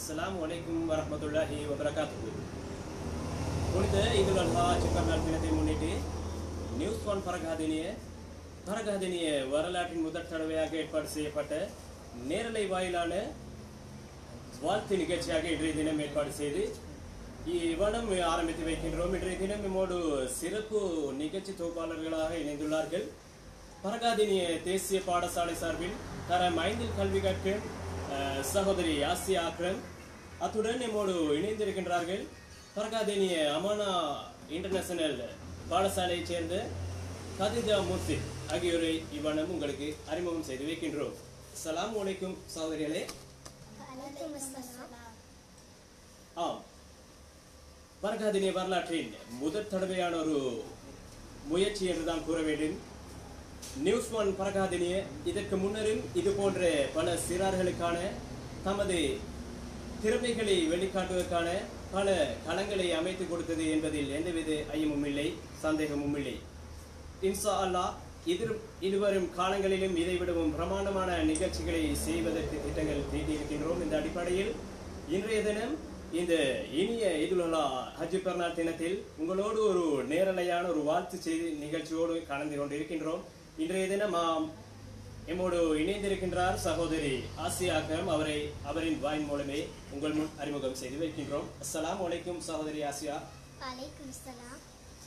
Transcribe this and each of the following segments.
அஸ்ஸலாமு அலைக்கும் வரஹ்மத்துல்லாஹி வபரகாத்துஹு புனித ஈதுல் அல்ஹா சுக்கர்நாள் தினத்தை முன்னிட்டு நியூஸ் ஒன் பரகாதினிய பரகாதினிய வரலாற்றின் முதற் தடவையாக ஏற்பாடு செய்யப்பட்ட நேரலை வாயிலான வாழ்த்து நிகழ்ச்சியாக இன்றைய தினம் ஏற்பாடு செய்து இவ்வளம் ஆரம்பித்து வைக்கின்றோம் இன்றைய தினம் நம்மோடு சிறப்பு நிகழ்ச்சி தொகுப்பாளர்களாக இணைந்துள்ளார்கள் பரகாதினிய தேசிய பாடசாலை சார்பில் தரம் ஐந்தில் கல்வி கற்கும் அஹ், சகோதரி ஆசியா அக்ரம் அத்துடன் நம்மோடு இணைந்திருக்கின்றார்கள் பரகாதினிய அமானா இன்டர்நேஷனல் பாடசாலையைச் சேர்ந்த கதிஜா மூர்த்தி ஆகியோரை இவ்வண்ணம் உங்களுக்கு அறிமுகம் செய்து வைக்கின்றோம் அஸ்ஸலாமு அலைக்கும் சகோதரிகளே வலைக்கும் அஸ்ஸலாம். ஆம் பரகாதினிய வரலாற்றின் முதற் தடவையான ஒரு முயற்சி என்றுதான் கூற வேண்டும் நியூஸ் ஒன் பரகாதினிய இதற்கு முன்னரும் இது போன்ற பல சிறார்களுக்கான தமது திறமைகளை வெளிக்காட்டுவதற்கான பல களங்களை அமைத்து கொடுத்தது என்பதில் எந்தவித ஐயமும் இல்லை சந்தேகமும் இல்லை இன்சா அல்லாஹ் எதிர் இருவரும் காலங்களிலும் இதைவிடவும் பிரமாண்டமான நிகழ்ச்சிகளை செய்வதற்கு திட்டங்கள் தீட்டியிருக்கின்றோம் இந்த அடிப்படையில் இன்றைய தினம் இந்த இனிய இதுலா ஹஜ் பெருநாள் தினத்தில் உங்களோடு ஒரு நேரலையான ஒரு வாழ்த்து செய்தி நிகழ்ச்சியோடு கலந்து கொண்டிருக்கின்றோம் இன்றைய தினம் ஆம், எம்மோடு இணைந்திருக்கின்றார் சகோதரி ஆசியா அக்ரம் அவரை அவரின் வாயின் மூலமே உங்கள் முன் அறிமுகம் செய்து வைக்கின்றோம் அஸ்ஸலாமு அலைக்கும் சகோதரி ஆசியா வலைக்கும் அஸ்ஸலாம்.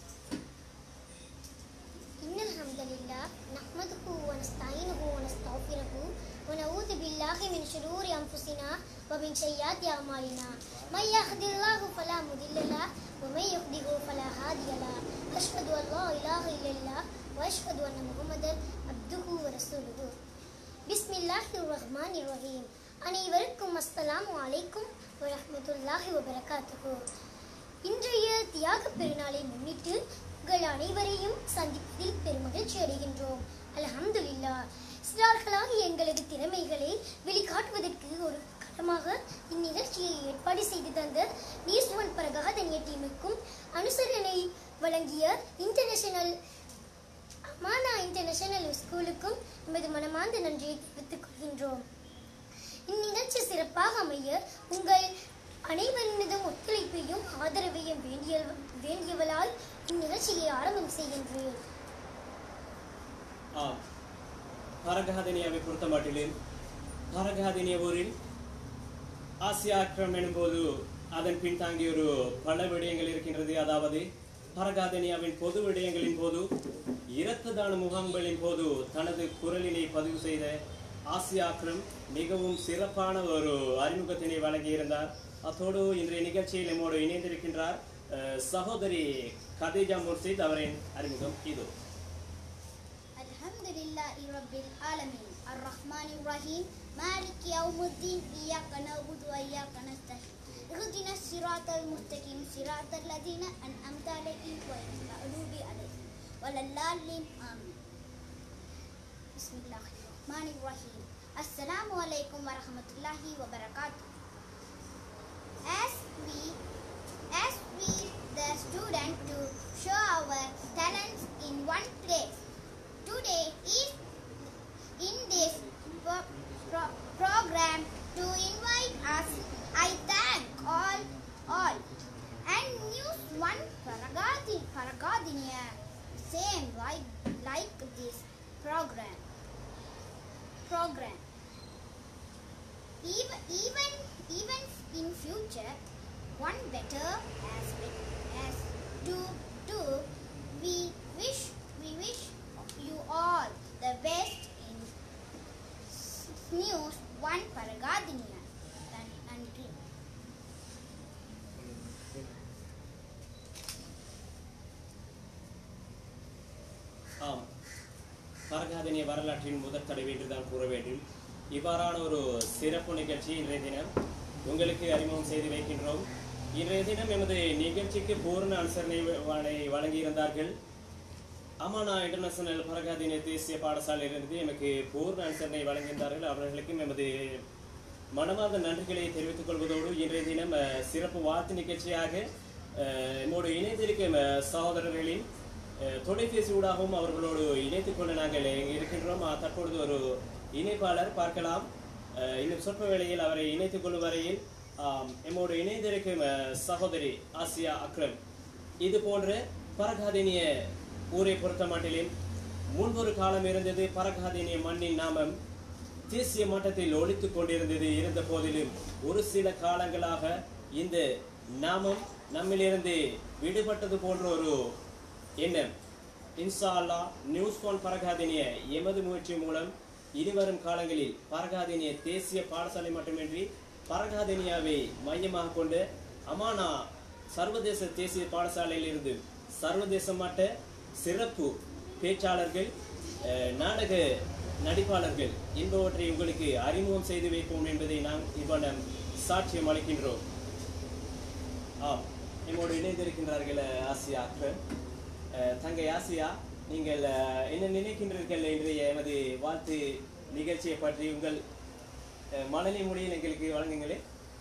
إن الحمد لله نحمده ونستعينه ونستغفره ونعوذ بالله من شرور أنفسنا ومن سيئات أعمالنا من يهد الله فلا مضل له ومن يهده فلا هادي له أشهد أن لا إله إلا الله وأشهد أن محمدا عبده ورسوله بسم الله الرحمن الرحيم அனைவருக்கும் அஸ்ஸலாமு அலைக்கும் வரஹ்மத்துல்லாஹி வபரகாத்துஹு இன்றைய தியாக பெருநாளை முன்னிட்டு உங்கள் அனைவரையும் சந்திப்பதில் பெருமகிழ்ச்சி அடைகின்றோம் அல்ஹம்துலில்லாஹ் சிறார்களாகி எங்களது திறமைகளை வெளிக்காட்டுவதற்கு ஒரு களமாக இந்நிகழ்ச்சியை ஏற்பாடு செய்து தந்த நியூஸ் ஒன் பிரகாதனிய டீமுக்கும் அனுசரணை வழங்கிய இன்டர்நேஷனல் அமானா இன்டர்நேஷனல் ஸ்கூலுக்கும் நமது மனமார்ந்த நன்றியை தெரிவித்துக் கொள்கின்றோம் இந்நிகழ்ச்சி சிறப்பாக அமைய உங்கள் அனைவரினதும் ஒத்துழைப்பையும் ஆதரவையும் வேண்டிய வேண்டியவளாய் இந்நிகழ்ச்சியை ஆரம்பம் செய்கின்றேன் ஆம் பரகாதினியாவை பொறுத்த மட்டிலும் பரகாதினிய ஊரில் ஆசியா ஆக்கிரம் எனும்போது அதன் பின்தாங்கிய ஒரு பல விடயங்கள் இருக்கின்றது அதாவது பரகாதனியாவின் பொது விடயங்களின் போது இரத்த தான முகாம்களின் போது தனது குரலினை பதிவு செய்த ஆசியா ஆக்ரம் மிகவும் சிறப்பான ஒரு அறிமுகத்தினை வழங்கியிருந்தார் அத்தோடு இன்றைய நிகழ்ச்சியில் நம்மோடு இணைந்திருக்கின்றார் அஹ், சகோதரி கதீஜா முர்ஷித் அவரின் அறிமுகம் இது الحمد لله رب العالمين الرحمن الرحيم مالك يوم الدين إياك نعبد وإياك نستعين اهدنا الصراط المستقيم صراط الذين أنعمت عليهم غير المغضوب عليهم ولا الضالين آمين بسم الله الرحمن الرحيم السلام عليكم ورحمة الله وبركاته As we as we the student to show our talents in one place today is in this pro- pro- program to invite us i thank all all and news one paragadi paragadinia same like like this program program even even even in future one better as as do do we wish we wish you all the best in s- news one paragadinia and nandri ஆம் பரகாதனிய வரலாற்றின் முதற் தடவை என்று தான் கூற வேண்டும் இவ்வாறான ஒரு சிறப்பு நிகழ்ச்சி இன்றைய தினம் உங்களுக்கு அறிமுகம் செய்து வைக்கின்றோம் இன்றைய தினம் எமது நிகழ்ச்சிக்கு பூர்ண அனுசரணை வ- வழங்கியிருந்தார்கள் அமானா இன்டர்நேஷனல் பரகாதீன தேசிய பாடசாலையிலிருந்து எமக்கு பூர்ண அனுசரணை வழங்கியிருந்தார்கள் அவர்களுக்கும் எமது மனமார்ந்த நன்றிகளை தெரிவித்துக் கொள்வதோடு இன்றைய தினம் அஹ், சிறப்பு வாழ்த்து நிகழ்ச்சியாக அஹ், நம்மோடு இணைந்திருக்கும் அஹ், சகோதரர்களின் அஹ், தொலைபேசி ஊடாகவும் அவர்களோடு இணைத்துக் கொள்ள நாங்கள் இங்கு இருக்கின்றோம் அஹ், தற்பொழுது ஒரு இணைப்பாளர் பார்க்கலாம் அஹ், இன்னும் சொற்ப வேளையில் அவரை இணைத்துக் கொள்ளும் வரையில் ஆம், எம்மோடு இணைந்திருக்கும் அஹ், சகோதரி ஆசியா அக்ரம் இது போன்ற பரகாதினிய ஊரை பொறுத்த மட்டிலும் முன்பொரு காலம் இருந்தது பரகாதினிய மண்ணின் நாமம் தேசிய மட்டத்தில் ஒழித்துக் கொண்டிருந்தது இருந்த போதிலும் ஒரு சில காலங்களாக இந்த நாமம் நம்மிலிருந்து விடுபட்டது போன்ற ஒரு எண்ணம் இன்ஷா அல்லாஹ் நியூஸ் ஒன் பரகாதினிய எமது முயற்சி மூலம் இனிவரும் காலங்களில் பரகாதினிய தேசிய பாடசாலை மட்டுமின்றி பரகாதினியாவை மையமாக கொண்டு அமானா சர்வதேச தேசிய பாடசாலையில் இருந்து சர்வதேச மட்ட சிறப்பு பேச்சாளர்கள் அஹ், நாடக நடிப்பாளர்கள் என்பவற்றை உங்களுக்கு அறிமுகம் செய்து வைப்போம் என்பதை நாம் இவ்வளம் சாட்சியம் அளிக்கின்றோம் ஆம் நம்மோடு இணைந்திருக்கின்றார்கள் அஹ், ஆசியா அக்ரன் அஹ், தங்கை ஆசியா நீங்கள் அஹ், என்ன நினைக்கின்றீர்கள் இன்றைய எமது வாழ்த்து நிகழ்ச்சியை பற்றி உங்கள் அஹ், மனநிலை முடியில் எங்களுக்கு வழங்குங்களே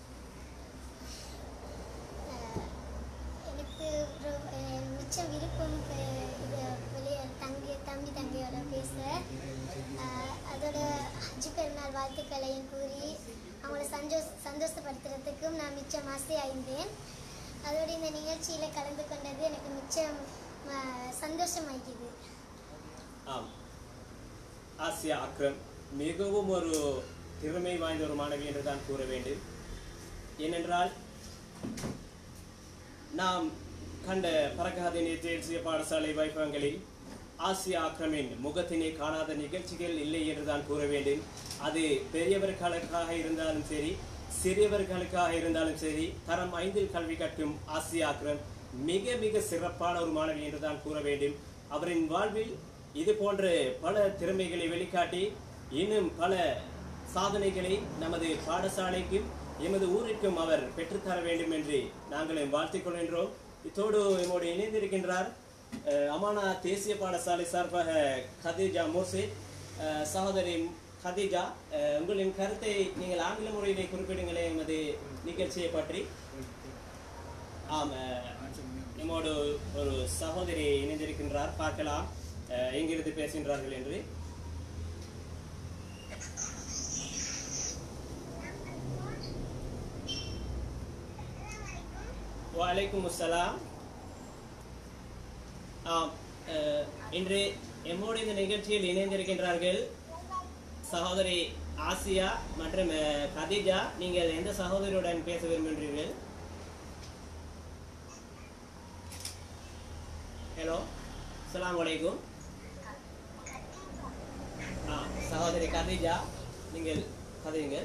அஹ் எனக்கு ஒரு அஹ், மிச்ச விருப்பம் அஹ், இது வெளியே தங்கி தம்பி தங்கையோட பேச அஹ், அதோட ஹஜ் பெருநாள் வாழ்த்துக்களையும் கூறி அவங்கள சந்தோஷ சந்தோஷப்படுத்துறதுக்கும் நான் மிச்சம் ஆசையாயிருந்தேன் அதோட இந்த நிகழ்ச்சியில் கலந்து கொண்டது எனக்கு மிச்சம் அஹ், சந்தோஷமாகிக்குது ஆம் ஆசியா அக்ரம் மிகவும் ஒரு திறமை வாய்ந்த ஒரு மாணவி என்று தான் கூற வேண்டும் ஏனென்றால் நாம் கண்ட பறக்காதினி தேசிய பாடசாலை வைபவங்களில் ஆசியா அக்ரமின் முகத்தினை காணாத நிகழ்ச்சிகள் இல்லை என்று தான் கூற வேண்டும் அது பெரியவர்களுக்காக இருந்தாலும் சரி சிறியவர்களுக்காக இருந்தாலும் சரி தரம் ஐந்தில் கல்வி கற்கும் ஆசியா அக்ரம் மிக மிக சிறப்பான ஒரு மாணவி என்று தான் கூற வேண்டும் அவரின் வாழ்வில் இது போன்ற பல திறமைகளை வெளிக்காட்டி இன்னும் பல சாதனைகளை நமது பாடசாலைக்கும் எமது ஊரிற்கும் அவர் பெற்றுத்தர வேண்டும் என்று நாங்கள் வாழ்த்திக் கொள்கின்றோம் இத்தோடு எம்மோடு இணைந்திருக்கின்றார் அஹ், அமானா தேசிய பாடசாலை சார்பாக கதீஜா மோசே அஹ், சகோதரி கதீஜா அஹ், உங்களின் கருத்தை நீங்கள் ஆங்கில முறையிலே குறிப்பிடுங்களே எமது நிகழ்ச்சியை பற்றி ஆம் அஹ், நம்மோடு ஒரு சகோதரி இணைந்திருக்கின்றார் பார்க்கலாம் அஹ், எங்கிருந்து பேசுகின்றார்கள் என்று வலைக்கும் அஸ்ஸலாம் ஆம் அஹ், இன்று எம்மோடு இந்த நிகழ்ச்சியில் இணைந்திருக்கின்றார்கள் சகோதரி ஆசியா மற்றும் அஹ், கதீஜா நீங்கள் எந்த சகோதரியுடன் பேச விரும்புகின்றீர்கள் ஹலோ அஸ்ஸலாமு அலைக்கும் ஆ சகோதரி கதீஜா நீங்கள் கதையுங்கள்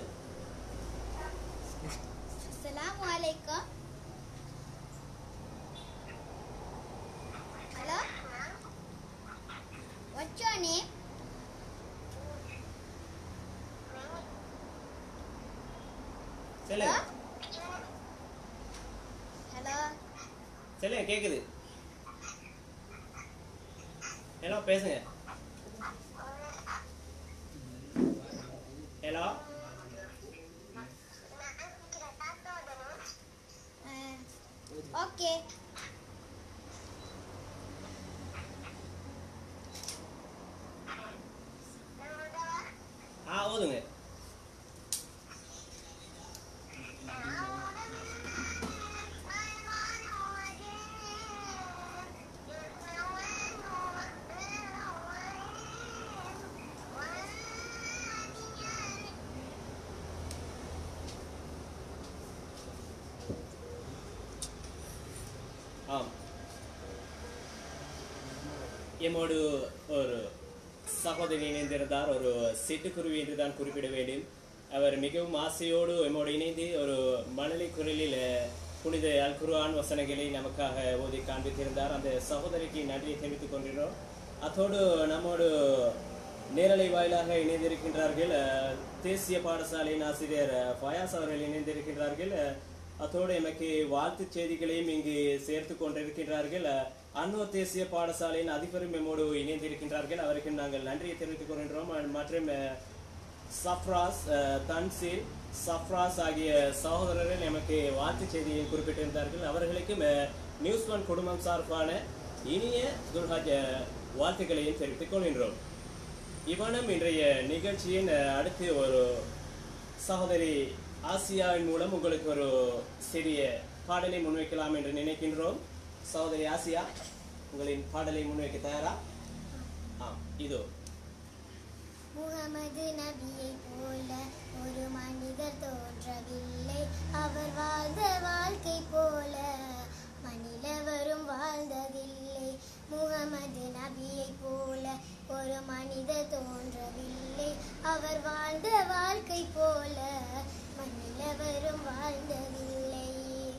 Assalamu alaikum. Hello? What's your name? சொல்லுங்க Hello? சொல்லுங்க கேக்குது ஹலோ பேசுங்க ஹலோ Uh, okay. ஆ ஓதுங்க ஆம் எம்மோடு ஒரு சகோதரி இணைந்திருந்தார் ஒரு சிட்டுக்குருவி என்று தான் குறிப்பிட வேண்டும் அவர் மிகவும் ஆசையோடு எம்மோடு இணைந்து ஒரு மணலி குரலில் அஹ், புனித அல் குர்ஆன் வசனங்களை நமக்காக ஓதி காண்பித்திருந்தார் அந்த சகோதரிக்கு நன்றியை தெரிவித்துக் கொண்டிருக்கிறோம் அத்தோடு நம்மோடு நேரலை வாயிலாக இணைந்திருக்கின்றார்கள் அஹ், தேசிய பாடசாலையின் ஆசிரியர் அஹ், ஃபயாஸ் அவர்கள் இணைந்திருக்கின்றார்கள் அஹ், அத்தோடு எனக்கு வாழ்த்துச் செய்திகளையும் இங்கு சேர்த்து கொண்டிருக்கின்றார்கள் அஹ், அன்னூர் தேசிய பாடசாலையின் அதிபரும் எம்மோடு இணைந்திருக்கின்றார்கள் அவருக்கு நாங்கள் நன்றியை தெரிவித்துக் கொள்கின்றோம் அஹ், மற்றும் அஹ், சஃப்ராஸ் அஹ், தன்சீல் சஃப்ராஸ் ஆகிய சகோதரர்கள் எமக்கு வாழ்த்துச் செய்தியை குறிப்பிட்டிருந்தார்கள் அவர்களுக்கும் அஹ், நியூஸ் ஒன் குடும்பம் சார்பான இனிய துல்ஹஜ் அஹ், வாழ்த்துக்களையும் தெரிவித்துக் கொள்கின்றோம் இவனும் இன்றைய நிகழ்ச்சியின் அஹ், அடுத்து ஒரு சகோதரி ஆசியாவின் மூலம் உங்களுக்கு ஒரு சிறிய பாடலை முன்வைக்கலாம் என்று நினைக்கின்றோம் சகோதரி ஆசியா உங்களின் பாடலை முன்வைக்க தயாரா ஆ இதோ முகமது நபியை போல ஒரு மனிதர் தோன்றவில்லை அவர் வாழ்ந்த வாழ்க்கை போல மனிதவரும் வாழ்ந்ததில்லை முகமது நபியை போல ஒரு மனிதர் தோன்றவில்லை அவர் வாழ்ந்த வாழ்க்கை போல மனிதவரும் வாழ்ந்ததில்லை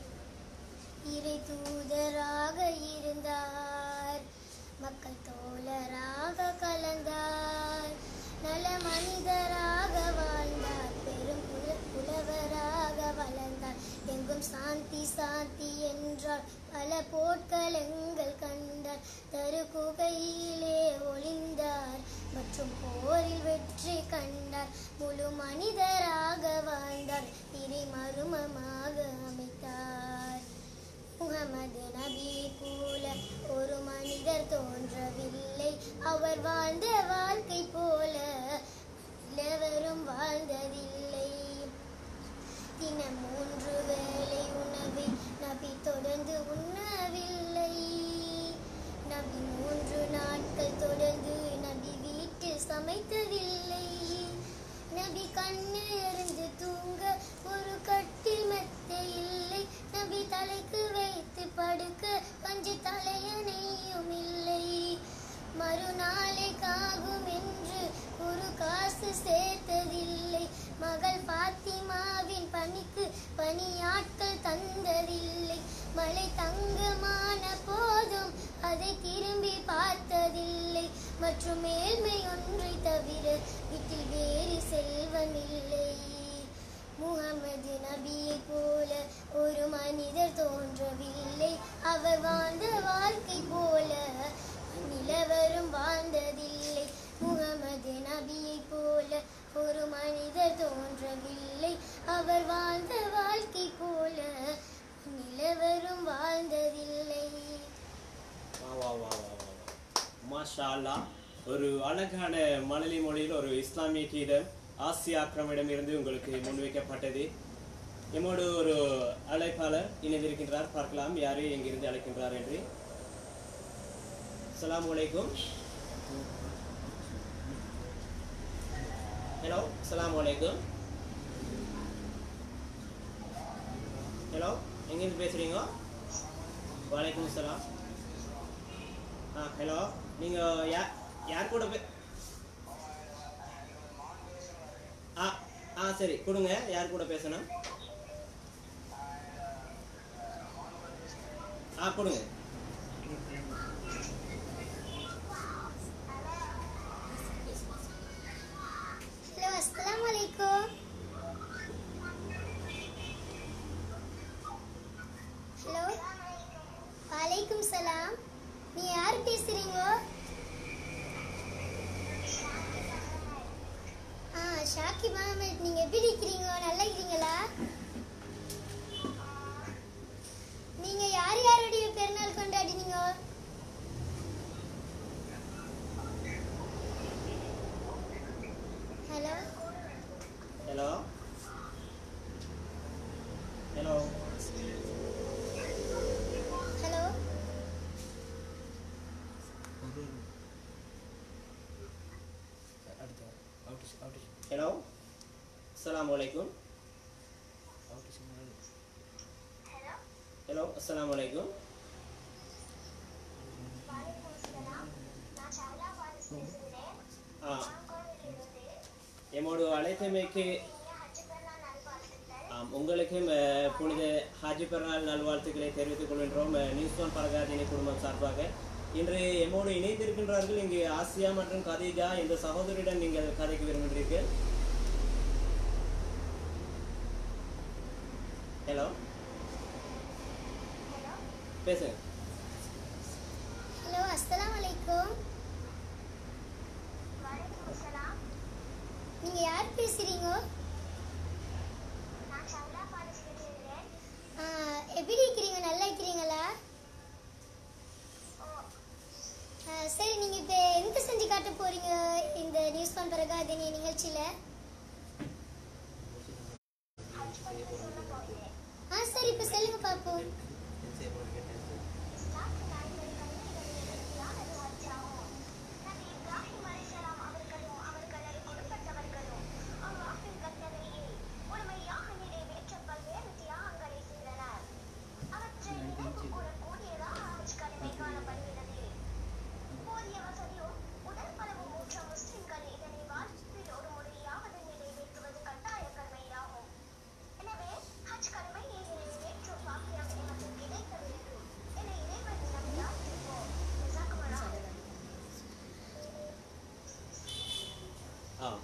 இறை தூதராக இருந்தார் மக்கள் தோழராக கலந்தார் நல மனிதராக வாழ்ந்தார் பெரும் புல- புலவராக வளர்ந்தார் எங்கும் சாந்தி சாந்தி என்றார் பல போர்க்களங்கள் கண்டார் தரு குகையிலே ஒளிந்தார் மற்றும் போரில் வெற்றி கண்டார் முழு மனிதராக வாழ்ந்தார் இறை மருமமாக அமைத்தார் முகமது நபி போல ஒரு மனிதர் தோன்றவில்லை அவர் வாழ்ந்த வாழ்க்கை போல எவரும் வாழ்ந்ததில்லை தினம் மூன்று வேளை உணவை நபி தொடர்ந்து உண்ணவில்லை நபி மூன்று நாட்கள் தொடர்ந்து நபி வீட்டில் சமைத்ததில்லை நபி கண்ணு இருந்து தூங்க ஒரு கட்டில் மெத்தை இல்லை நபி தலைக்கு வைத்து படுக்க பஞ்சு தலையணையும் இல்லை மறுநாளைக்காகும் என்று ஒரு காசு சேர்த்ததில்லை மகள் பாத்திமாவின் பணிக்கு பணியாட்கள் தந்ததில்லை மலை தங்கமான போதும் அதை திரும்பி பார்த்ததில்லை மற்றும் மேல்மை ஒன்றை தவிர வீட்டில் வேறு செல்வமில்லை முகமது நபியை போல ஒரு மனிதர் தோன்றவில்லை அவர் வாழ்ந்த வாழ்க்கை போல நிலவரும் வாழ்ந்ததில்லை முகமது நபியை போல ஒரு மனிதர் தோன்றவில்லை அவர் வாழ்ந்த வாழ்க்கை போல நிலவரும் வாழ்ந்ததில்லை வா வா வா வா வா மாஷா அல்லாஹ் ஒரு அழகான மழலை மொழியில் ஒரு இஸ்லாமிய கீதம் ஆசியா அக்ரமிடம் இருந்து உங்களுக்கு முன்வைக்கப்பட்டது எம்மோடு ஒரு அழைப்பாளர் இணைந்திருக்கின்றார் பார்க்கலாம் யாரு எங்கிருந்து அழைக்கின்றார் என்று அஸ்ஸலாமு அலைக்கும் ஹலோ அஸ்ஸலாமு அலைக்கும் ஹலோ எங்கேருந்து பேசுறீங்க வலைக்கும் சலாம் ஆ ஹலோ நீங்கள் யார் யார் கூட பே ஆ ஆ சரி கொடுங்க யார் கூட பேசணும் ஆ கொடுங்க ஹலோ அஸ்ஸலாமு அலைக்கும் ஹலோ வலைக்கும் சலாம் நீ யார் பேசுறீங்க ஆ ஷாக்கிப் அகமது நீங்க எப்படி இருக்கிறீங்க நல்லா இருக்கிறீங்களா நீங்க யார் யாருடைய பெருநாள் கொண்டாடினீங்க hello hello hello hello hello அஸ்ஸலாமு அலைக்கும் ஹலோ அஸ்ஸலாமு அலைக்கும் ஆ எம்மோடு அழைத்தமைக்கு ஆம் உங்களுக்கும் அஹ், புனித ஹாஜி பெருநாள் நல்வாழ்த்துக்களை தெரிவித்துக் கொள்கின்றோம் அஹ், நியூஸ் ஒன் பரகாதினி குடும்பம் சார்பாக இன்று எம்மோடு இணைந்திருக்கின்றார்கள் இங்கு ஆசியா மற்றும் கதீஜா என்ற சகோதரியுடன் நீங்கள் கதைக்கு விரும்புகிறீர்கள் ஹலோ பேசுங்க ஹலோ அஸ்ஸலாமு அலைக்கும் நீங்க யார் பேசுறீங்க ஆ, எப்படி இருக்கிறீங்க நல்லா இருக்கிறீங்களா ஆ, சரி நீங்க இப்ப எங்க செஞ்சு காட்ட போறீங்க இந்த நியூஸ் ஒன் பிரகாதினி நிகழ்ச்சியில பார்ப்போம் எனவே ஹஜ் கடமையை நிறைவேற்றும் பாக்கியம் எமக்கு கிடைக்கவில்லை என இறைவன் நம் யாத்திருப்போம் ஜஸாக்குமுல்லாஹ். ஆம்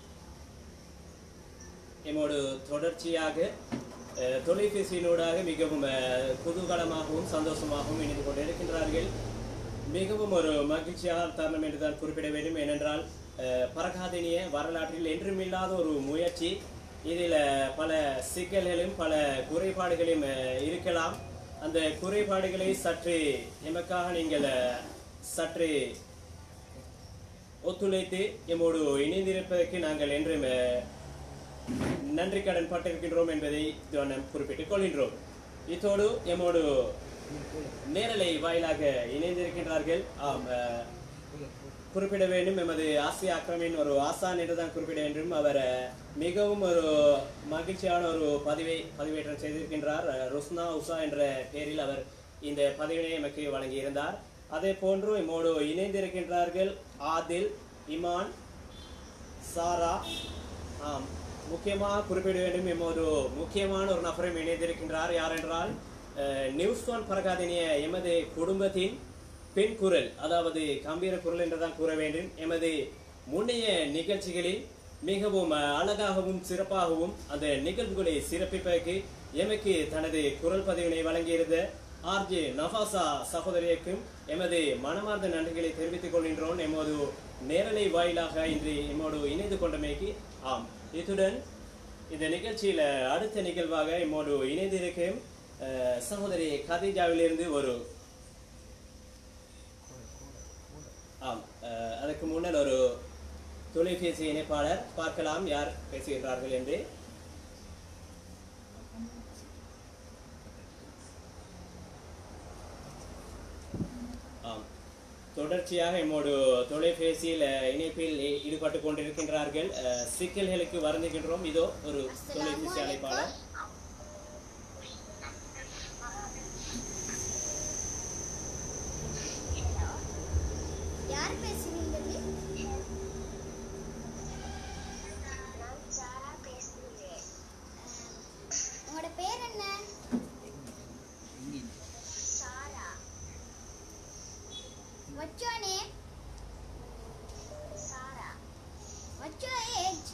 எம்மோடு தொடர்ச்சியாக அஹ், தொலைபேசியினூடாக மிகவும் அஹ், குதூகலமாகவும் சந்தோஷமாகவும் இணைந்து கொண்டிருக்கின்றார்கள் மிகவும் ஒரு மகிழ்ச்சியான தருணம் என்று தான் குறிப்பிட வேண்டும் ஏனென்றால் அஹ், பரகாதினிய வரலாற்றில் என்றுமில்லாத ஒரு முயற்சி இதில் அஹ், பல சிக்கல்களும் பல குறைபாடுகளும் அஹ், இருக்கலாம் அந்த குறைபாடுகளை சற்று எமக்காக நீங்கள் அஹ், சற்று ஒத்துழைத்து எம்மோடு இணைந்திருப்பதற்கு நாங்கள் என்றும் அஹ், நன்றி கடன் பட்டிருக்கின்றோம் என்பதை நாம் குறிப்பிட்டுக் கொள்கின்றோம் இத்தோடு எம்மோடு நேரலை வாயிலாக இணைந்திருக்கின்றார்கள் ஆம் அஹ், குறிப்பிட வேண்டும் எமது ஆசிய அக்ரமின் ஒரு ஆசான் என்று தான் குறிப்பிட வேண்டும் அவர் அஹ், மிகவும் ஒரு மகிழ்ச்சியான ஒரு பதிவை பதிவேற்றம் செய்திருக்கின்றார் அஹ், ருஸ்னா உஷா என்ற பெயரில் அவர் இந்த பதிவினை எமக்கு வழங்கியிருந்தார் அதே போன்று எம்மோடு இணைந்திருக்கின்றார்கள் ஆதில் இமான் சாரா ஆம் முக்கியமாக குறிப்பிட வேண்டும் எம்மோடு முக்கியமான ஒரு நபரும் இணைந்திருக்கின்றார் யார் என்றால் அஹ், நியூஸ் ஒன் பரகாதினிய எமது குடும்பத்தின் பெண் குரல் அதாவது கம்பீர குரல் என்றுதான் கூற வேண்டும் எமது முன்னைய நிகழ்ச்சிகளில் மிகவும் அஹ், அழகாகவும் சிறப்பாகவும் அந்த நிகழ்வுகளை சிறப்பிப்பதற்கு எமக்கு தனது குரல் பதிவினை வழங்கியிருந்த ஆர்ஜே நஃபாசா சகோதரிக்கும் எமது மனமார்ந்த நன்றிகளை தெரிவித்துக் கொள்கின்றோம் எமது நேரலை வாயிலாக இன்று எம்மோடு இணைந்து கொண்டமைக்கு ஆம் இத்துடன் இந்த நிகழ்ச்சியில அடுத்த நிகழ்வாக எம்மோடு இணைந்திருக்கும் அஹ், சகோதரி கதிஜாவிலிருந்து ஒரு ஆம் அஹ், அதற்கு முன்னர் ஒரு தொலைபேசி இணைப்பாளர் பார்க்கலாம் யார் பேசுகின்றார்கள் என்று ஆம் தொடர்ச்சியாக எம்மோடு தொலைபேசியில் அஹ், இணைப்பில் ஈ- ஈடுபட்டு கொண்டிருக்கின்றார்கள் அஹ், சிக்கல்களுக்கு வருந்துகின்றோம் இதோ ஒரு தொலைபேசி அழைப்பாளர் யார் பேசுவீங்க நான் சாரா பேசுகிறேன் உங்களோட பேர் என்ன சாரா What's your name? Sarah What's your age?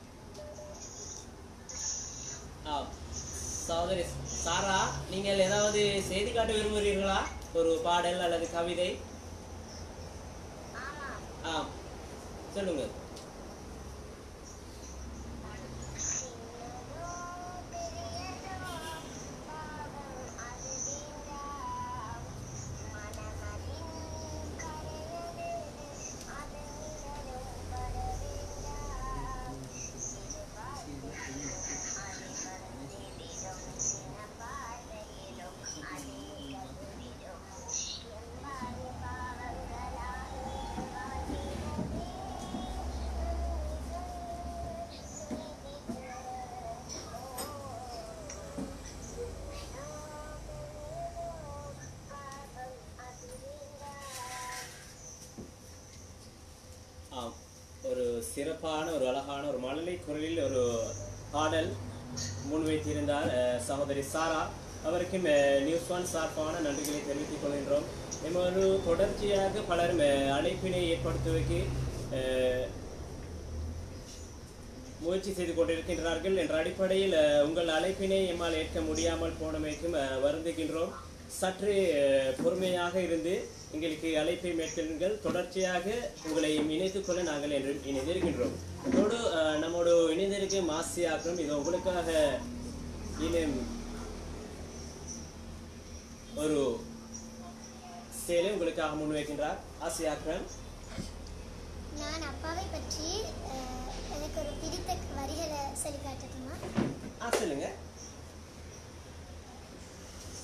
ஆம் சகோதரி சாரா நீங்கள் ஏதாவது செய்தி காட்ட விரும்புகிறீர்களா ஒரு பாடல் அல்லது கவிதை ஆமாம் ஆம் சொல்லுங்க சின்னதோ பெரியதோ பாவம் அது வேண்டாம் மனமதின் கரையது அதன் நிழலும் பட வேண்டாம் சிறு வார்த்தையிலும் அதை மறந்திடிடும் சின்ன பார்வையிலும் அதை கருவிடும் எம்பாடு பாவங்களாக ஆம் ஒரு சிறப்பான ஒரு அழகான ஒரு மழலை குரலில் ஒரு பாடல் முன்வைத்திருந்தார் அஹ், சகோதரி சாரா அவருக்கும் அஹ், நியூஸ் ஒன் சார்பான நன்றிகளை தெரிவித்துக் கொள்கின்றோம் நம்ம ஒரு தொடர்ச்சியாக பலரும் அஹ், அழைப்பினை ஏற்படுத்துவதற்கு அஹ், முயற்சி செய்து கொண்டிருக்கின்றார்கள் என்ற அடிப்படையில் அஹ், உங்கள் அழைப்பினை எம்மால் ஏற்க முடியாமல் போனமைக்கும் அஹ், வருந்துகின்றோம் சற்று அஹ், பொறுமையாக இருந்து எங்களுக்கு அழைப்பை மேற்கொள்ளுங்கள் தொடர்ச்சியாக உங்களை இணைத்துக் கொள்ள நாங்கள் என்று இணைந்திருக்கின்றோம் இதோடு அஹ், நம்மோடு இணைந்திருக்கும் ஆசியாக்கும் இது உங்களுக்காக இன்னும் ஒரு செயலை உங்களுக்காக முன்வைக்கின்றார் ஆசியாக்ரம் நான் அப்பாவை பற்றி அஹ், எனக்கு ஒரு பிடித்த வரிகளை சொல்லி காட்டட்டுமா ஆ சொல்லுங்க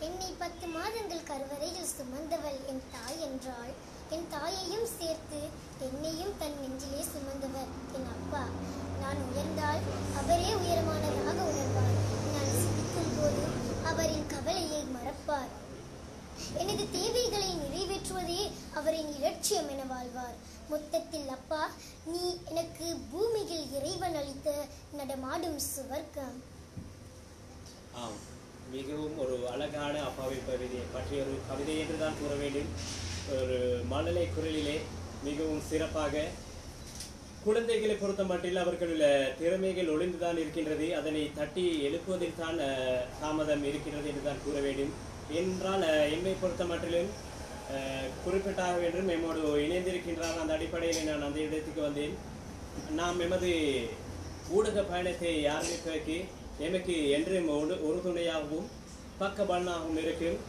என்னை பத்து மாதங்கள் கருவறையில் சுமந்தவள் என் தாய் என்றாள் என் தாயையும் சேர்த்து என்னையும் தன் நெஞ்சிலே சுமந்தவர் என் அப்பா நான் உயர்ந்தால் அவரே உயரமானதாக உணர்வார் நான் சிரிக்கும் போது அவரின் கவலையை மறப்பார் எனது தேவைகளை நிறைவேற்றுவதே அவரின் இலட்சியம் என வாழ்வார் மொத்தத்தில் அப்பா நீ எனக்கு பூமியில் இறைவன் அளித்த நடமாடும் சுவர்க்கம் ஆம் மிகவும் ஒரு அழகான அப்பாவின் பகுதியை பற்றிய ஒரு கவிதை என்று தான் கூற வேண்டும் ஒரு மழலை குரலிலே மிகவும் சிறப்பாக குழந்தைகளை பொறுத்த மட்டில் அவர்களுள்ள திறமைகள் ஒளிந்துதான் இருக்கின்றது அதனை தட்டி எழுப்புவதில் தான் அஹ், தாமதம் இருக்கின்றது என்று தான் கூற வேண்டும் என்றால் அஹ், என்னை பொறுத்த மட்டிலும் அஹ், குறிப்பிட்டாக வேண்டும் எம்மோடு இணைந்திருக்கின்றார் அந்த அடிப்படையில் நான் அந்த இடத்துக்கு வந்தேன் நாம் எமது ஊடக பயணத்தை ஆரம்பிப்பதற்கு எமக்கு என்றும் ஒரு ஒரு துணையாகவும் பக்கபலனாகவும் இருக்கும்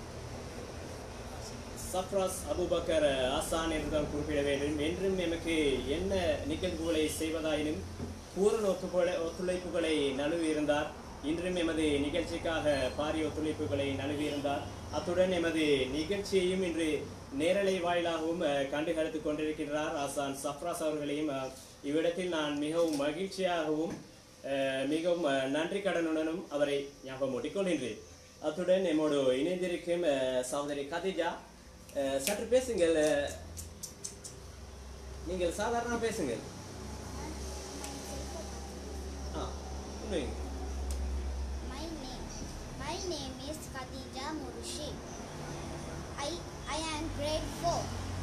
சஃப்ராஸ் அபுபக்கர் ஆசான் என்று தான் குறிப்பிட வேண்டும் என்றும் எமக்கு என்ன நிகழ்வுகளை செய்வதாயினும் பூரண ஒத்துழைப்பு ஒத்துழைப்புகளை நழுவியிருந்தார் இன்றும் எமது நிகழ்ச்சிக்காக பாரிய ஒத்துழைப்புகளை நழுவியிருந்தார் அத்துடன் எமது நிகழ்ச்சியையும் இன்று நேரலை வாயிலாகவும் அஹ், கண்டுகளித்துக் கொண்டிருக்கின்றார் ஆசான் சஃப்ராஸ் அவர்களையும் அஹ், இவ்விடத்தில் நான் மிகவும் மகிழ்ச்சியாகவும் அஹ், மிகவும் அஹ், நன்றி கடனுடனும் அவரை ஞாபகம் கொள்கின்றேன் அத்துடன் நம்மோடு இணைந்திருக்கும் அஹ், சகோதரி கதிஜா அஹ், சற்று பேசுங்கள் அஹ், நீங்கள் சாதாரண பேசுங்கள் ஆ உண்மைங்க. My name, my name is Khadija Murshid. I, I am grade 4.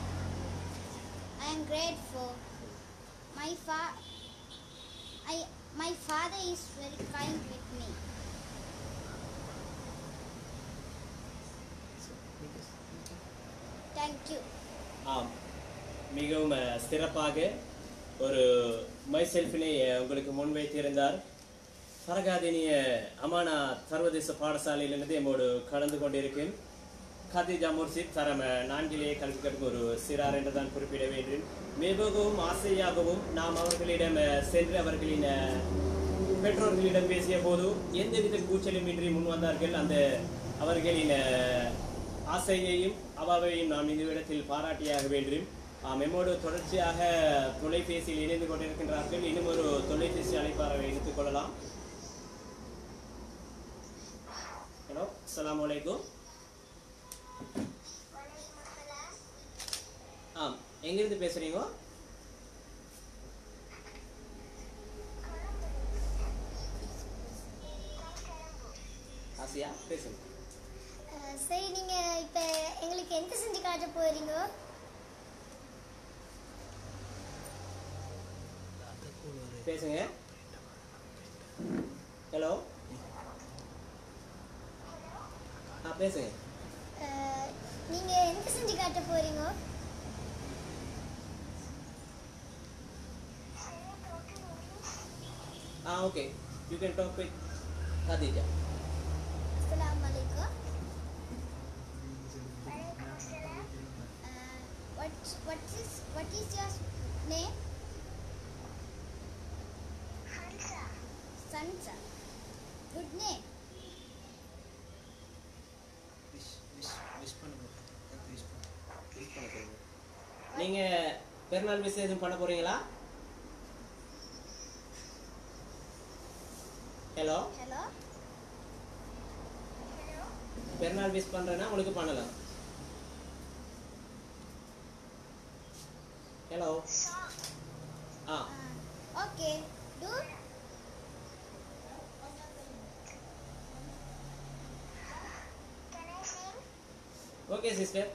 I am grade 4. My fa, I, my father is very kind with me. Thank you. ஆம் மிகவும் அஹ், சிறப்பாக ஒரு மை செல்ஃபினை உங்களுக்கு முன்வைத்திருந்தார் பரகாதினிய அமானா சர்வதேச பாடசாலையிலிருந்து எம்மோடு கலந்து கொண்டிருக்கும் கதிஜா முர்ஷித் தரம் அஹ், நான்கிலே கல்வி கற்கும் ஒரு சிறார் என்று தான் குறிப்பிட வேண்டும் மிகவும் ஆசையாகவும் நாம் அவர்களிடம் அஹ், சென்று அவர்களின் அஹ், பெற்றோர்களிடம் பேசிய போது எந்தவித கூச்சலும் இன்றி முன் வந்தார்கள் அந்த அவர்களின் அஹ், ஆசையையும் அவாவையும் நாம் இந்த இடத்தில் பாராட்டியாக வேண்டும் ஆம், எம்மோடு தொடர்ச்சியாக தொலைபேசியில் இணைந்து கொண்டிருக்கின்றார்கள் இன்னும் ஒரு தொலைபேசி அழைப்பாளரை இணைத்துக் கொள்ளலாம் ஹலோ அஸ்ஸலாமு அலைக்கும் ஆம் எங்கிருந்து பேசுறீங்க ஆசியா பேசுங்க அஹ் சரி நீங்க இப்ப எங்களுக்கு எந்த செஞ்சு காட்ட போறீங்க பேசுங்க ஹலோ ஆ பேசுங்க அஹ் நீங்க எந்த செஞ்சு காட்ட போறீங்க ஆ okay you can talk with Khadija Assalamu alaikum. Uh, what what is what is your name? Sansa. Good name. நீங்க பெருநாள் விசேஷம் பண்ண போறீங்களா ஹலோ Hello. பெருநாள் விஷ் பண்றேன்னா உங்களுக்கு பண்ணலாம் ஹலோ ஆ Uh, okay. Do. Okay sister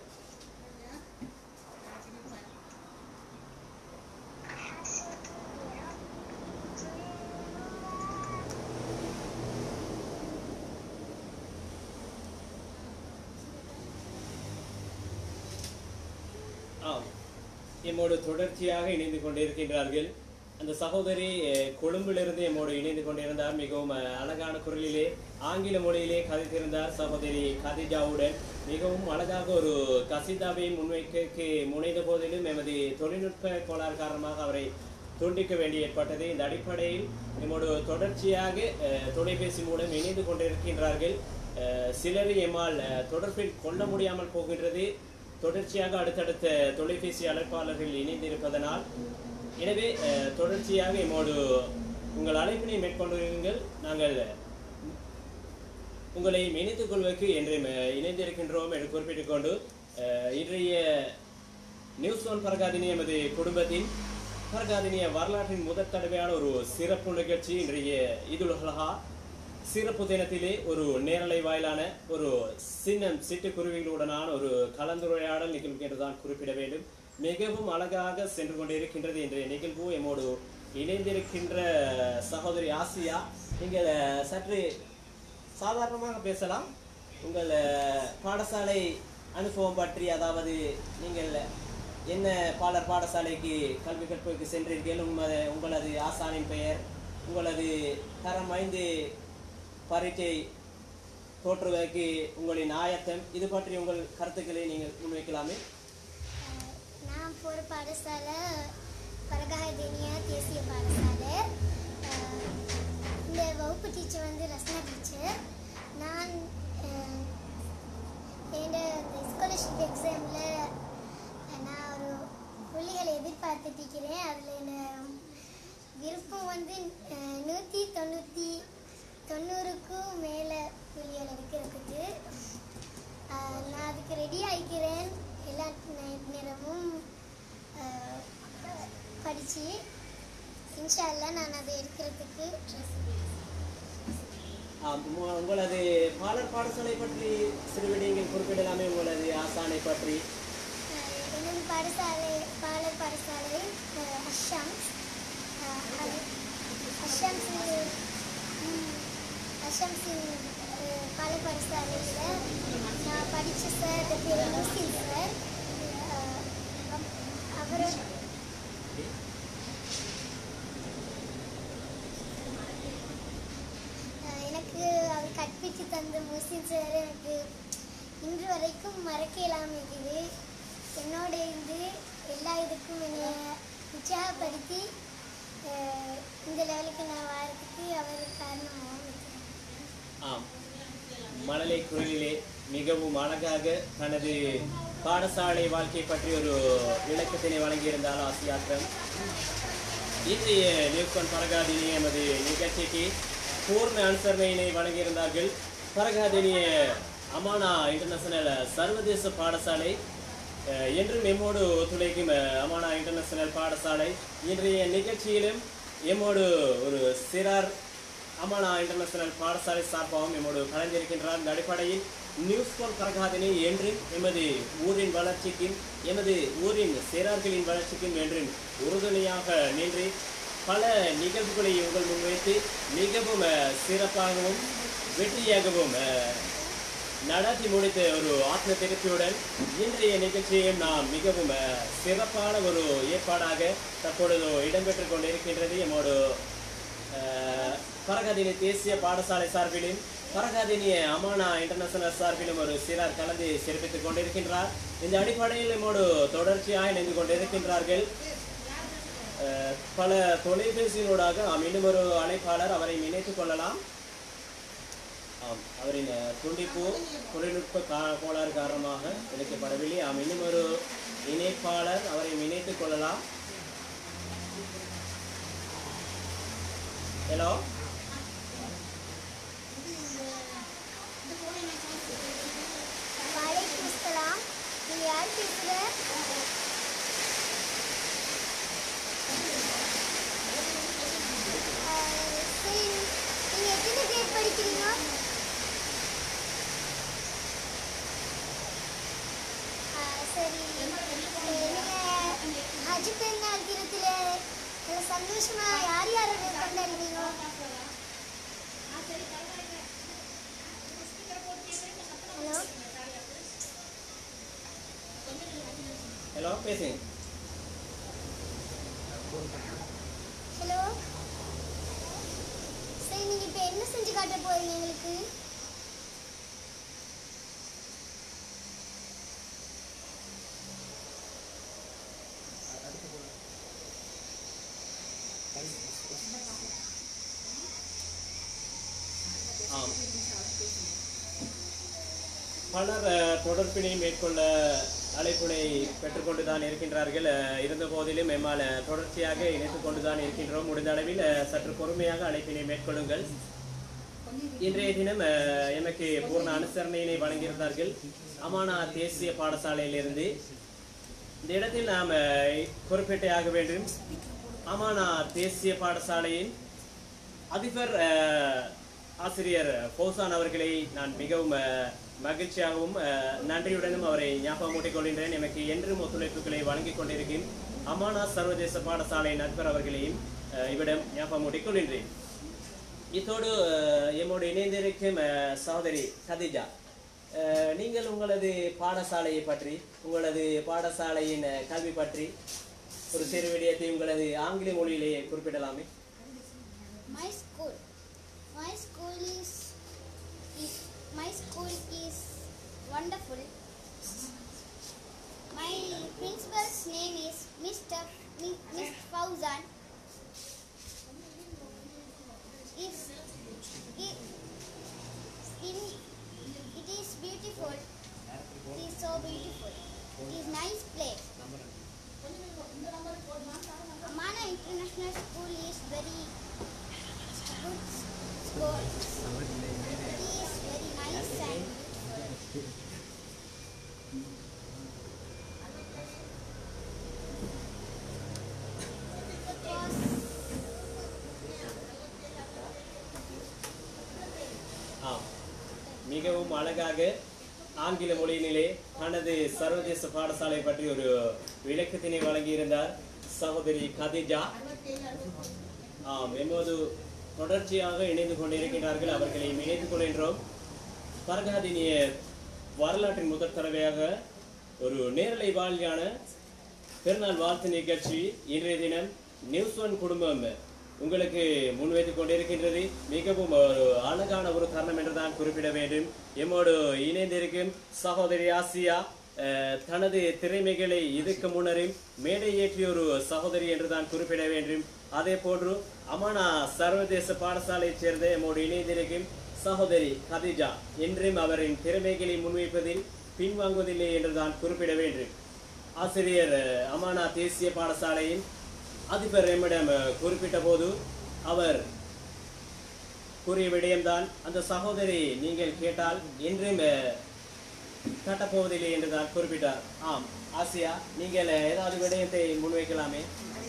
ஆம் எம்மோடு தொடர்ச்சியாக இணைந்து கொண்டிருக்கின்றார்கள் அந்த சகோதரி அஹ், கொழும்பிலிருந்து எம்மோடு இணைந்து கொண்டிருந்தார் மிகவும் அஹ், அழகான குரலிலே ஆங்கில மொழியிலே கதைத்திருந்தார் சகோதரி கதிஜாவுடன் மிகவும் அழகாக ஒரு கசிதாவை முன்வைக்க முனைந்த போதிலும் எமது தொழில்நுட்ப கோளாறு காரணமாக அவரை துண்டிக்க வேண்டி ஏற்பட்டது இந்த அடிப்படையில் நம்மோடு தொடர்ச்சியாக அஹ், தொலைபேசி மூலம் இணைந்து கொண்டிருக்கின்றார்கள் அஹ், சிலரை எம்மால் அஹ், தொடர்பில் கொள்ள முடியாமல் போகின்றது தொடர்ச்சியாக அடுத்தடுத்த தொலைபேசி அழைப்பாளர்கள் இணைந்திருப்பதனால் எனவே அஹ், தொடர்ச்சியாக எம்மோடு உங்கள் அழைப்பினை மேற்கொண்டிருங்கள் நாங்கள் உங்களை இணைத்துக் கொள்வதற்கு என்று ம- இணைந்திருக்கின்றோம் என்று குறிப்பிட்டுக் கொண்டு அஹ், இன்றைய நியூஸ் ஒன் பரகாதினி எமது குடும்பத்தின் பரகாதினிய வரலாற்றின் முதற் தடவையான ஒரு சிறப்பு நிகழ்ச்சி இன்றைய இதுல் ஹலஹா சிறப்பு தினத்திலே ஒரு நேரலை வாயிலான ஒரு சின்னம் சிட்டுக்குருவிகளுடனான ஒரு கலந்துரையாடல் நிகழ்வு என்றுதான் குறிப்பிட வேண்டும் மிகவும் அழகாக சென்று கொண்டிருக்கின்றது இன்றைய நிகழ்வு எம்மோடு இணைந்திருக்கின்ற சகோதரி ஆசியா நீங்கள் அஹ், சற்று சாதாரணமாக பேசலாம் உங்கள் அஹ், பாடசாலை அனுபவம் பற்றி அதாவது நீங்கள் என்ன பாடர் பாடசாலைக்கு கல்வி கற்பதற்கு சென்றீர்கள் உங்களது உங்களது ஆசானின் பெயர் உங்களது தரம் ஐந்து பரீட்சை தோற்றுவதற்கு உங்களின் ஆயத்தம் இது பற்றி உங்கள் கருத்துக்களை நீங்கள் முன்வைக்கலாமே நான் போகிற பாடசாலை பரகாயதேனியா தேசிய பாடசாலை அஹ், இந்த வகுப்பு டீச்சர் வந்து ரஸ்னா டீச்சர் நான் அஹ், என் இந்த ஸ்காலர்ஷிப் எக்ஸாமில் நான் ஒரு புள்ளிகளை எதிர்பார்த்துட்டு இருக்கிறேன் அதில் என்ன விருப்பம் வந்து அஹ், நூற்றி தொண்ணூற்றி தொண்ணூறுக்கும் மேலே புள்ளிகள் எடுக்கிறதுக்கு ஆஹ் நான் அதுக்கு ரெடி ஆகிக்கிறேன் எல்லா நே- நேரமும் படித்து இன்ஷா அல்லாஹ் நான் அதை எடுக்கிறதுக்கு ஆம், உங்க- உங்களது பாடர் பாடசாலை பற்றி சிறு விடயங்கள் குறிப்பிடலாமே உங்களது ஆசானை பற்றி ஆஹ் எனது பாடசாலை பாலர் பாடசாலை ஆஹ் அஷாம்ஸ் ஆஹ் அது அஷாம்ஸ் ம், அஷாம்ஸின் ஆஹ் பாலர் பாடசாலையில் நான் படித்த சார் பேர் முஸ்லிம் சார் ஆஹ் அவரோட ஆஹ் எனக்கு அவர் கற்பித்து தந்த முஸ்லிம் சார் எனக்கு இன்று வரைக்கும் மறக்க இல்லாமல் இருக்குது என்னோட இருந்து எல்லா இதுக்கும் என்னை உற்சாகப்படுத்தி ஆஹ் இந்த லெவலுக்கு நான் வரதுக்கு அவர் காரணமாகவும் இருக்கிறார் ஆம் மழலை குரலிலே மிகவும் அழகாக தனது பாடசாலை வாழ்க்கை பற்றி ஒரு விளக்கத்தினை வழங்கியிருந்தால் ஆசியாக்கம் இன்றைய நியூக்கன் பரகாதினி எமது நிகழ்ச்சிக்கு பூர்ண அனுசரணையினை வழங்கியிருந்தார்கள் பரகாதினிய அமானா இன்டர்நேஷனல் சர்வதேச பாடசாலை அஹ், என்றும் எம்மோடு ஒத்துழைக்கும் அஹ், அமானா இன்டர்நேஷனல் பாடசாலை இன்றைய நிகழ்ச்சியிலும் எம்மோடு ஒரு சிறார் அமானா இன்டர்நேஷனல் பாடசாலை சார்பாகவும் எம்மோடு கலந்திருக்கின்றார் இந்த அடிப்படையில் நியூஸ் போல் பரகாதினி என்றும் எமது ஊரின் வளர்ச்சிக்கும் எமது ஊரின் சிறார்களின் வளர்ச்சிக்கும் என்றும் உறுதுணையாக நின்று பல நிகழ்வுகளை உங்கள் முன்வைத்து மிகவும் அஹ், சிறப்பாகவும் வெற்றியாகவும் அஹ், நடத்தி முடித்த ஒரு ஆத்ம திருப்தியுடன் இன்றைய நிகழ்ச்சியையும் நாம் மிகவும் அஹ், சிறப்பான ஒரு ஏற்பாடாக தற்பொழுது இடம்பெற்றுக் கொண்டிருக்கின்றது எம்மோடு அஹ், பரகாதினி தேசிய பாடசாலை சார்பிலும் பரகாதினிய அமானா இன்டர்நேஷனல் சார்பிலும் ஒரு சிலர் கலந்து சிறப்பித்துக் கொண்டிருக்கின்றார் இந்த அடிப்படையில் நம்மோடு தொடர்ச்சியாக இணைந்து கொண்டிருக்கின்றார்கள் அஹ், பல தொலைபேசியினூடாக நாம் இன்னும் ஒரு அழைப்பாளர் அவரை இணைத்துக் கொள்ளலாம் ஆம் அவரின் அஹ், துண்டிப்பு தொழில்நுட்ப கா கோளாறு காரணமாக இணைக்கப்படவில்லை ஆம் இன்னும் ஒரு இணைப்பாளர் அவரை இணைத்துக் கொள்ளலாம் ஹலோ வலைக்கும் அஸ்ஸலாம் நீங்கள் யார் பேசுகிற சரி நீங்கள் எத்தனை கிரேட் படிக்கிறீங்க ஆ, சரி நீங்கள் ஹஜ் பெருநாள் தினத்தில் நல்ல சந்தோஷமாக யார் யாரோட கொண்டாடுவீங்க ஹலோ ஹலோ பேசுங்க ஹலோ சரி நீங்க இப்போ என்ன செஞ்சு காட்ட போறீங்க எங்களுக்கு ஆம் பலர் அஹ், தொடர்பினை மேற்கொள்ள அழைப்பினை பெற்றுக்கொண்டு தான் இருக்கின்றார்கள் அஹ், இருந்த போதிலும் எம்மால் தொடர்ச்சியாக இணைத்துக் கொண்டு தான் இருக்கின்றோம் முடிந்த அளவில் அஹ், சற்று பொறுமையாக அழைப்பினை மேற்கொள்ளுங்கள் இன்றைய தினம் அஹ், எமக்கு பூர்ண அனுசரணையினை வழங்கியிருந்தார்கள் அமானா தேசிய பாடசாலையிலிருந்து இந்த இடத்தில் நாம் அஹ், குறிப்பிட்டே ஆக வேண்டும் அமானா தேசிய பாடசாலையின் அதிபர் அஹ், ஆசிரியர் ஃபௌசான் அவர்களை நான் மிகவும் அஹ், மகிழ்ச்சியாகவும் அஹ், நன்றியுடனும் அவரை ஞாபகமூட்டிக் கொள்கின்றேன் எனக்கு என்றும் ஒத்துழைப்புகளை வழங்கிக் கொண்டிருக்கும் அமானா சர்வதேச பாடசாலையின் அதிபர் அவர்களையும் அஹ், இவ்விடம் ஞாபகமூட்டிக் கொள்கின்றேன் இத்தோடு அஹ், எம்மோடு இணைந்திருக்கும் அஹ், சகோதரி கதிஜா அஹ், நீங்கள் உங்களது பாடசாலையை பற்றி உங்களது பாடசாலையின் அஹ், கல்வி பற்றி ஒரு சிறு விடயத்தை உங்களது ஆங்கில மொழியிலேயே குறிப்பிடலாமே My school. My school is, is my school is wonderful. My principal's name is Mr. Mi- Mr. Fauzan. It's, it, in, it is beautiful. It is so beautiful. It is nice place. Amana International School is very good school. It is very nice and beautiful. It was ஆம் மிகவும் அழகாக ஆங்கில மொழியினிலே தனது சர்வதேச பாடசாலை பற்றி ஒரு விளக்கத்தினை வழங்கியிருந்தார் சகோதரி கதிஜா ஆம் எம்மோது தொடர்ச்சியாக இணைந்து கொண்டிருக்கிறார்கள் அவர்களை இணைத்துக் கொள்கின்றோம் பரகாதினிய வரலாற்றின் முதல் தடவையாக ஒரு நேரலை வாழ்ஞான பெருநாள் வாழ்த்து நிகழ்ச்சி இன்றைய தினம் நியூஸ் ஒன் குடும்பம் உங்களுக்கு முன்வைத்துக் கொண்டிருக்கின்றது மிகவும் ஒரு அழகான ஒரு தருணம் என்றுதான் குறிப்பிட வேண்டும் எம்மோடு இணைந்திருக்கும் சகோதரி ஆசியா அஹ், தனது திறமைகளை இதுக்கு முன்னரும் மேடை ஏற்றிய ஒரு சகோதரி என்றுதான் குறிப்பிட வேண்டும் அதே போன்று அமானா சர்வதேச பாடசாலையைச் சேர்ந்த எம்மோடு இணைந்திருக்கும் சகோதரி கதிஜா என்றும் அவரின் திறமைகளை முன்வைப்பதில் பின்வாங்குவதில்லை என்றுதான் குறிப்பிட வேண்டும் ஆசிரியர் அஹ், அமானா தேசிய பாடசாலையின் அதிபர் எம்மிடம் அஹ், குறிப்பிட்ட போது அவர் கூறிய விடயம்தான் அந்த சகோதரி நீங்கள் கேட்டால் என்றும் அஹ், கட்டப்போவதில்லை என்றுதான் குறிப்பிட்டார் ஆம் ஆசியா நீங்கள் அஹ், ஏதாவது விடயத்தை முன்வைக்கலாமே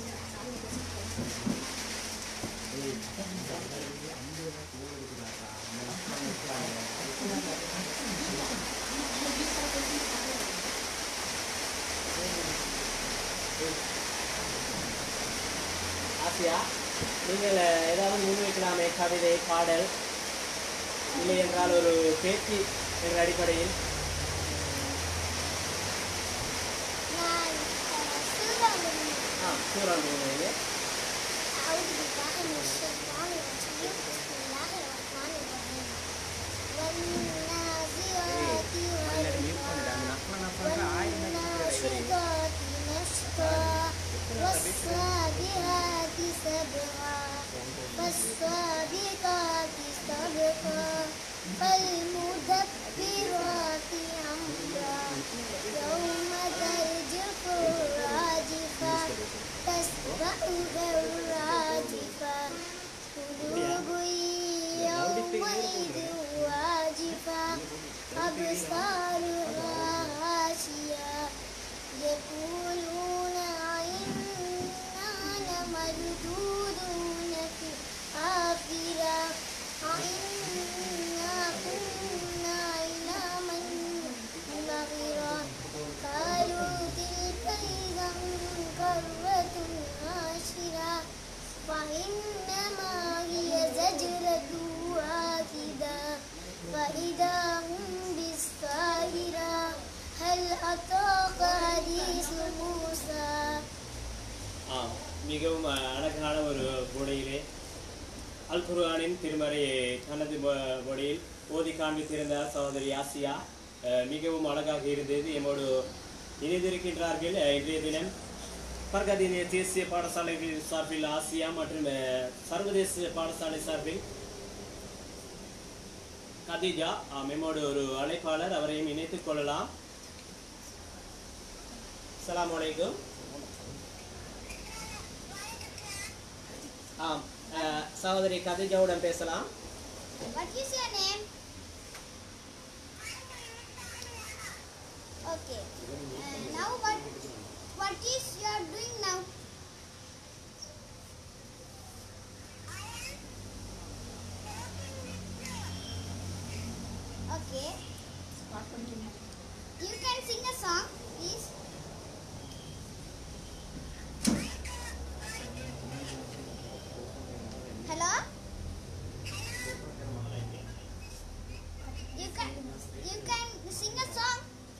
ஆசியா நீங்கள் அஹ், ஏதாவது முன்வைக்கலாமே கவிதை பாடல் இல்லை என்றால் ஒரு பேச்சு என்ற அடிப்படையில் நான் சிறுபான்மை ஆ சூறான் முன்வைங்க أعوذ بالله من الشيطان الرجيم بسم الله الرحمن الرحيم والنازعات غرقا والناشطات نشطا والسابحات سبقا فالسابقات سبقا فالمدبرات أمرا يوم ترجف الراجفة تتبعها الراجفة قلوب يومئذ واجفة أبصارها خاشية يقولون أئنا لمردودون في الآخرة أئنا كنا عظاما نخرة قالوا تلك إذا كرة خاسرة فإنما هي زجرة واحدة فإذا هم بالساهرة هل أتاك حديث موسى ஆம் மிகவும் அஹ், அழகான ஒரு மொழியிலே அல் குர்ஆனின் திருமறையை தனது மொ- மொழியில் ஓதி காண்பித்திருந்தார் சகோதரி ஆசியா அஹ், மிகவும் அழகாக இருந்தது எம்மோடு இணைந்திருக்கின்றார்கள் அஹ், இன்றைய தினம் பர்கதீனிய தேசிய பாடசாலை சார்பில் ஆசியா மற்றும் அஹ், சர்வதேச பாடசாலை சார்பில் கதிஜா ஆம், எம்மோடு ஒரு அழைப்பாளர் அவரையும் இணைத்துக் கொள்ளலாம் அஸ்ஸலாமு அலைக்கும் ஆம் அஹ், சகோதரி கதிஜாவுடன் பேசலாம் What is your name? Okay. Uh, now what what is you are doing now? Okay. You can sing a song, please. Hello? You can you can sing a song.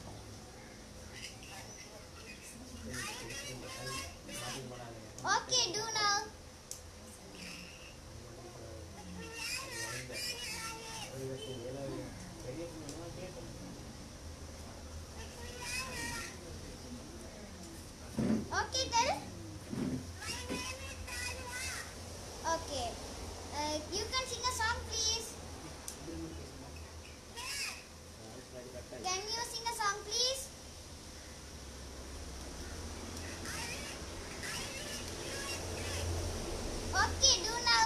Okay, do now. Okay, tell. Okay. Uh, you can sing a song, please. Can you sing a song, please? Okay, do now.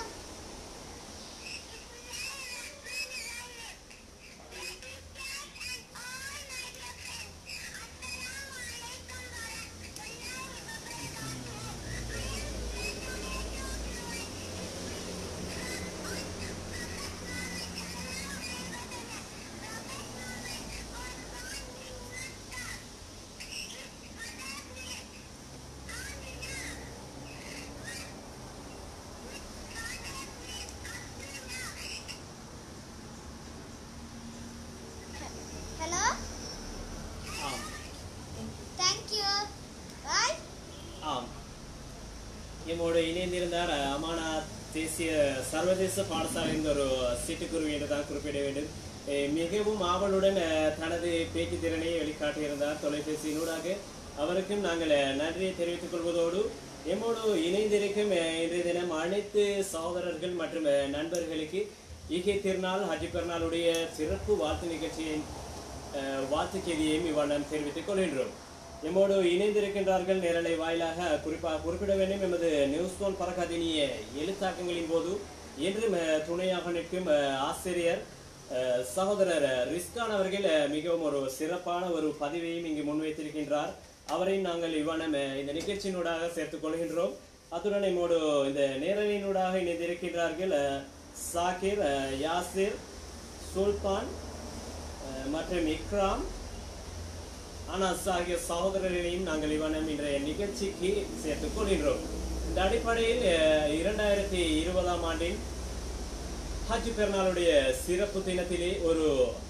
Hello? ஆம் Thank you. Bye. ஆம் எம்மோடு இணைந்திருந்தார் அமானா தேசிய சர்வதேச பாடசாலையின் ஒரு சிட்டுக்குருவி என்று தான் குறிப்பிட வேண்டும் அஹ் மிகவும் ஆவலுடன் அஹ், தனது பேச்சு திறனை வெளிக்காட்டியிருந்தார் தொலைபேசியினூடாக அவருக்கும் நாங்கள் அஹ், நன்றியை தெரிவித்துக் கொள்வதோடு எம்மோடு இணைந்திருக்கும் அஹ், இன்றைய தினம் அனைத்து சகோதரர்கள் மற்றும் அஹ், நண்பர்களுக்கு ஈகை திருநாள் ஹஜ் பெருநாளுடைய சிறப்பு வாழ்த்து நிகழ்ச்சியின் அஹ், வாழ்த்துச் செய்தியையும் இவ்வண்ணம் தெரிவித்துக் கொள்கின்றோம் எம்மோடு இணைந்திருக்கின்றார்கள் நேரலை வாயிலாக குறிப்பாக குறிப்பிட வேண்டும் எமது நியூஸ் ஒன் பறக்காதினிய எழுத்தாக்கங்களின் போது என்றும் அஹ், துணையாக நிற்கும் அஹ், ஆசிரியர் அஹ், சகோதரர் ரிஸ்கான் அவர்கள் அஹ், மிகவும் ஒரு சிறப்பான ஒரு பதிவையும் இங்கு முன்வைத்திருக்கின்றார் அவரையும் நாங்கள் இவ்வண்ணம் அஹ், இந்த நிகழ்ச்சியினூடாக சேர்த்துக் கொள்கின்றோம் அத்துடன் எம்மோடு இந்த நேரலையினூடாக இணைந்திருக்கின்றார்கள் அஹ், சாகிர் அஹ், யாசிர் சுல்தான் அஹ், மற்றும் இக்ராம் அனாஸ் ஆகிய சகோதரர்களையும் நாங்கள் இவனம் இன்றைய நிகழ்ச்சிக்கு சேர்த்துக் கொள்கின்றோம் இந்த அடிப்படையில் அஹ், இரண்டாயிரத்தி இருபதாம் ஆண்டின் ஹஜ் பெருநாளுடைய சிறப்பு தினத்திலே ஒரு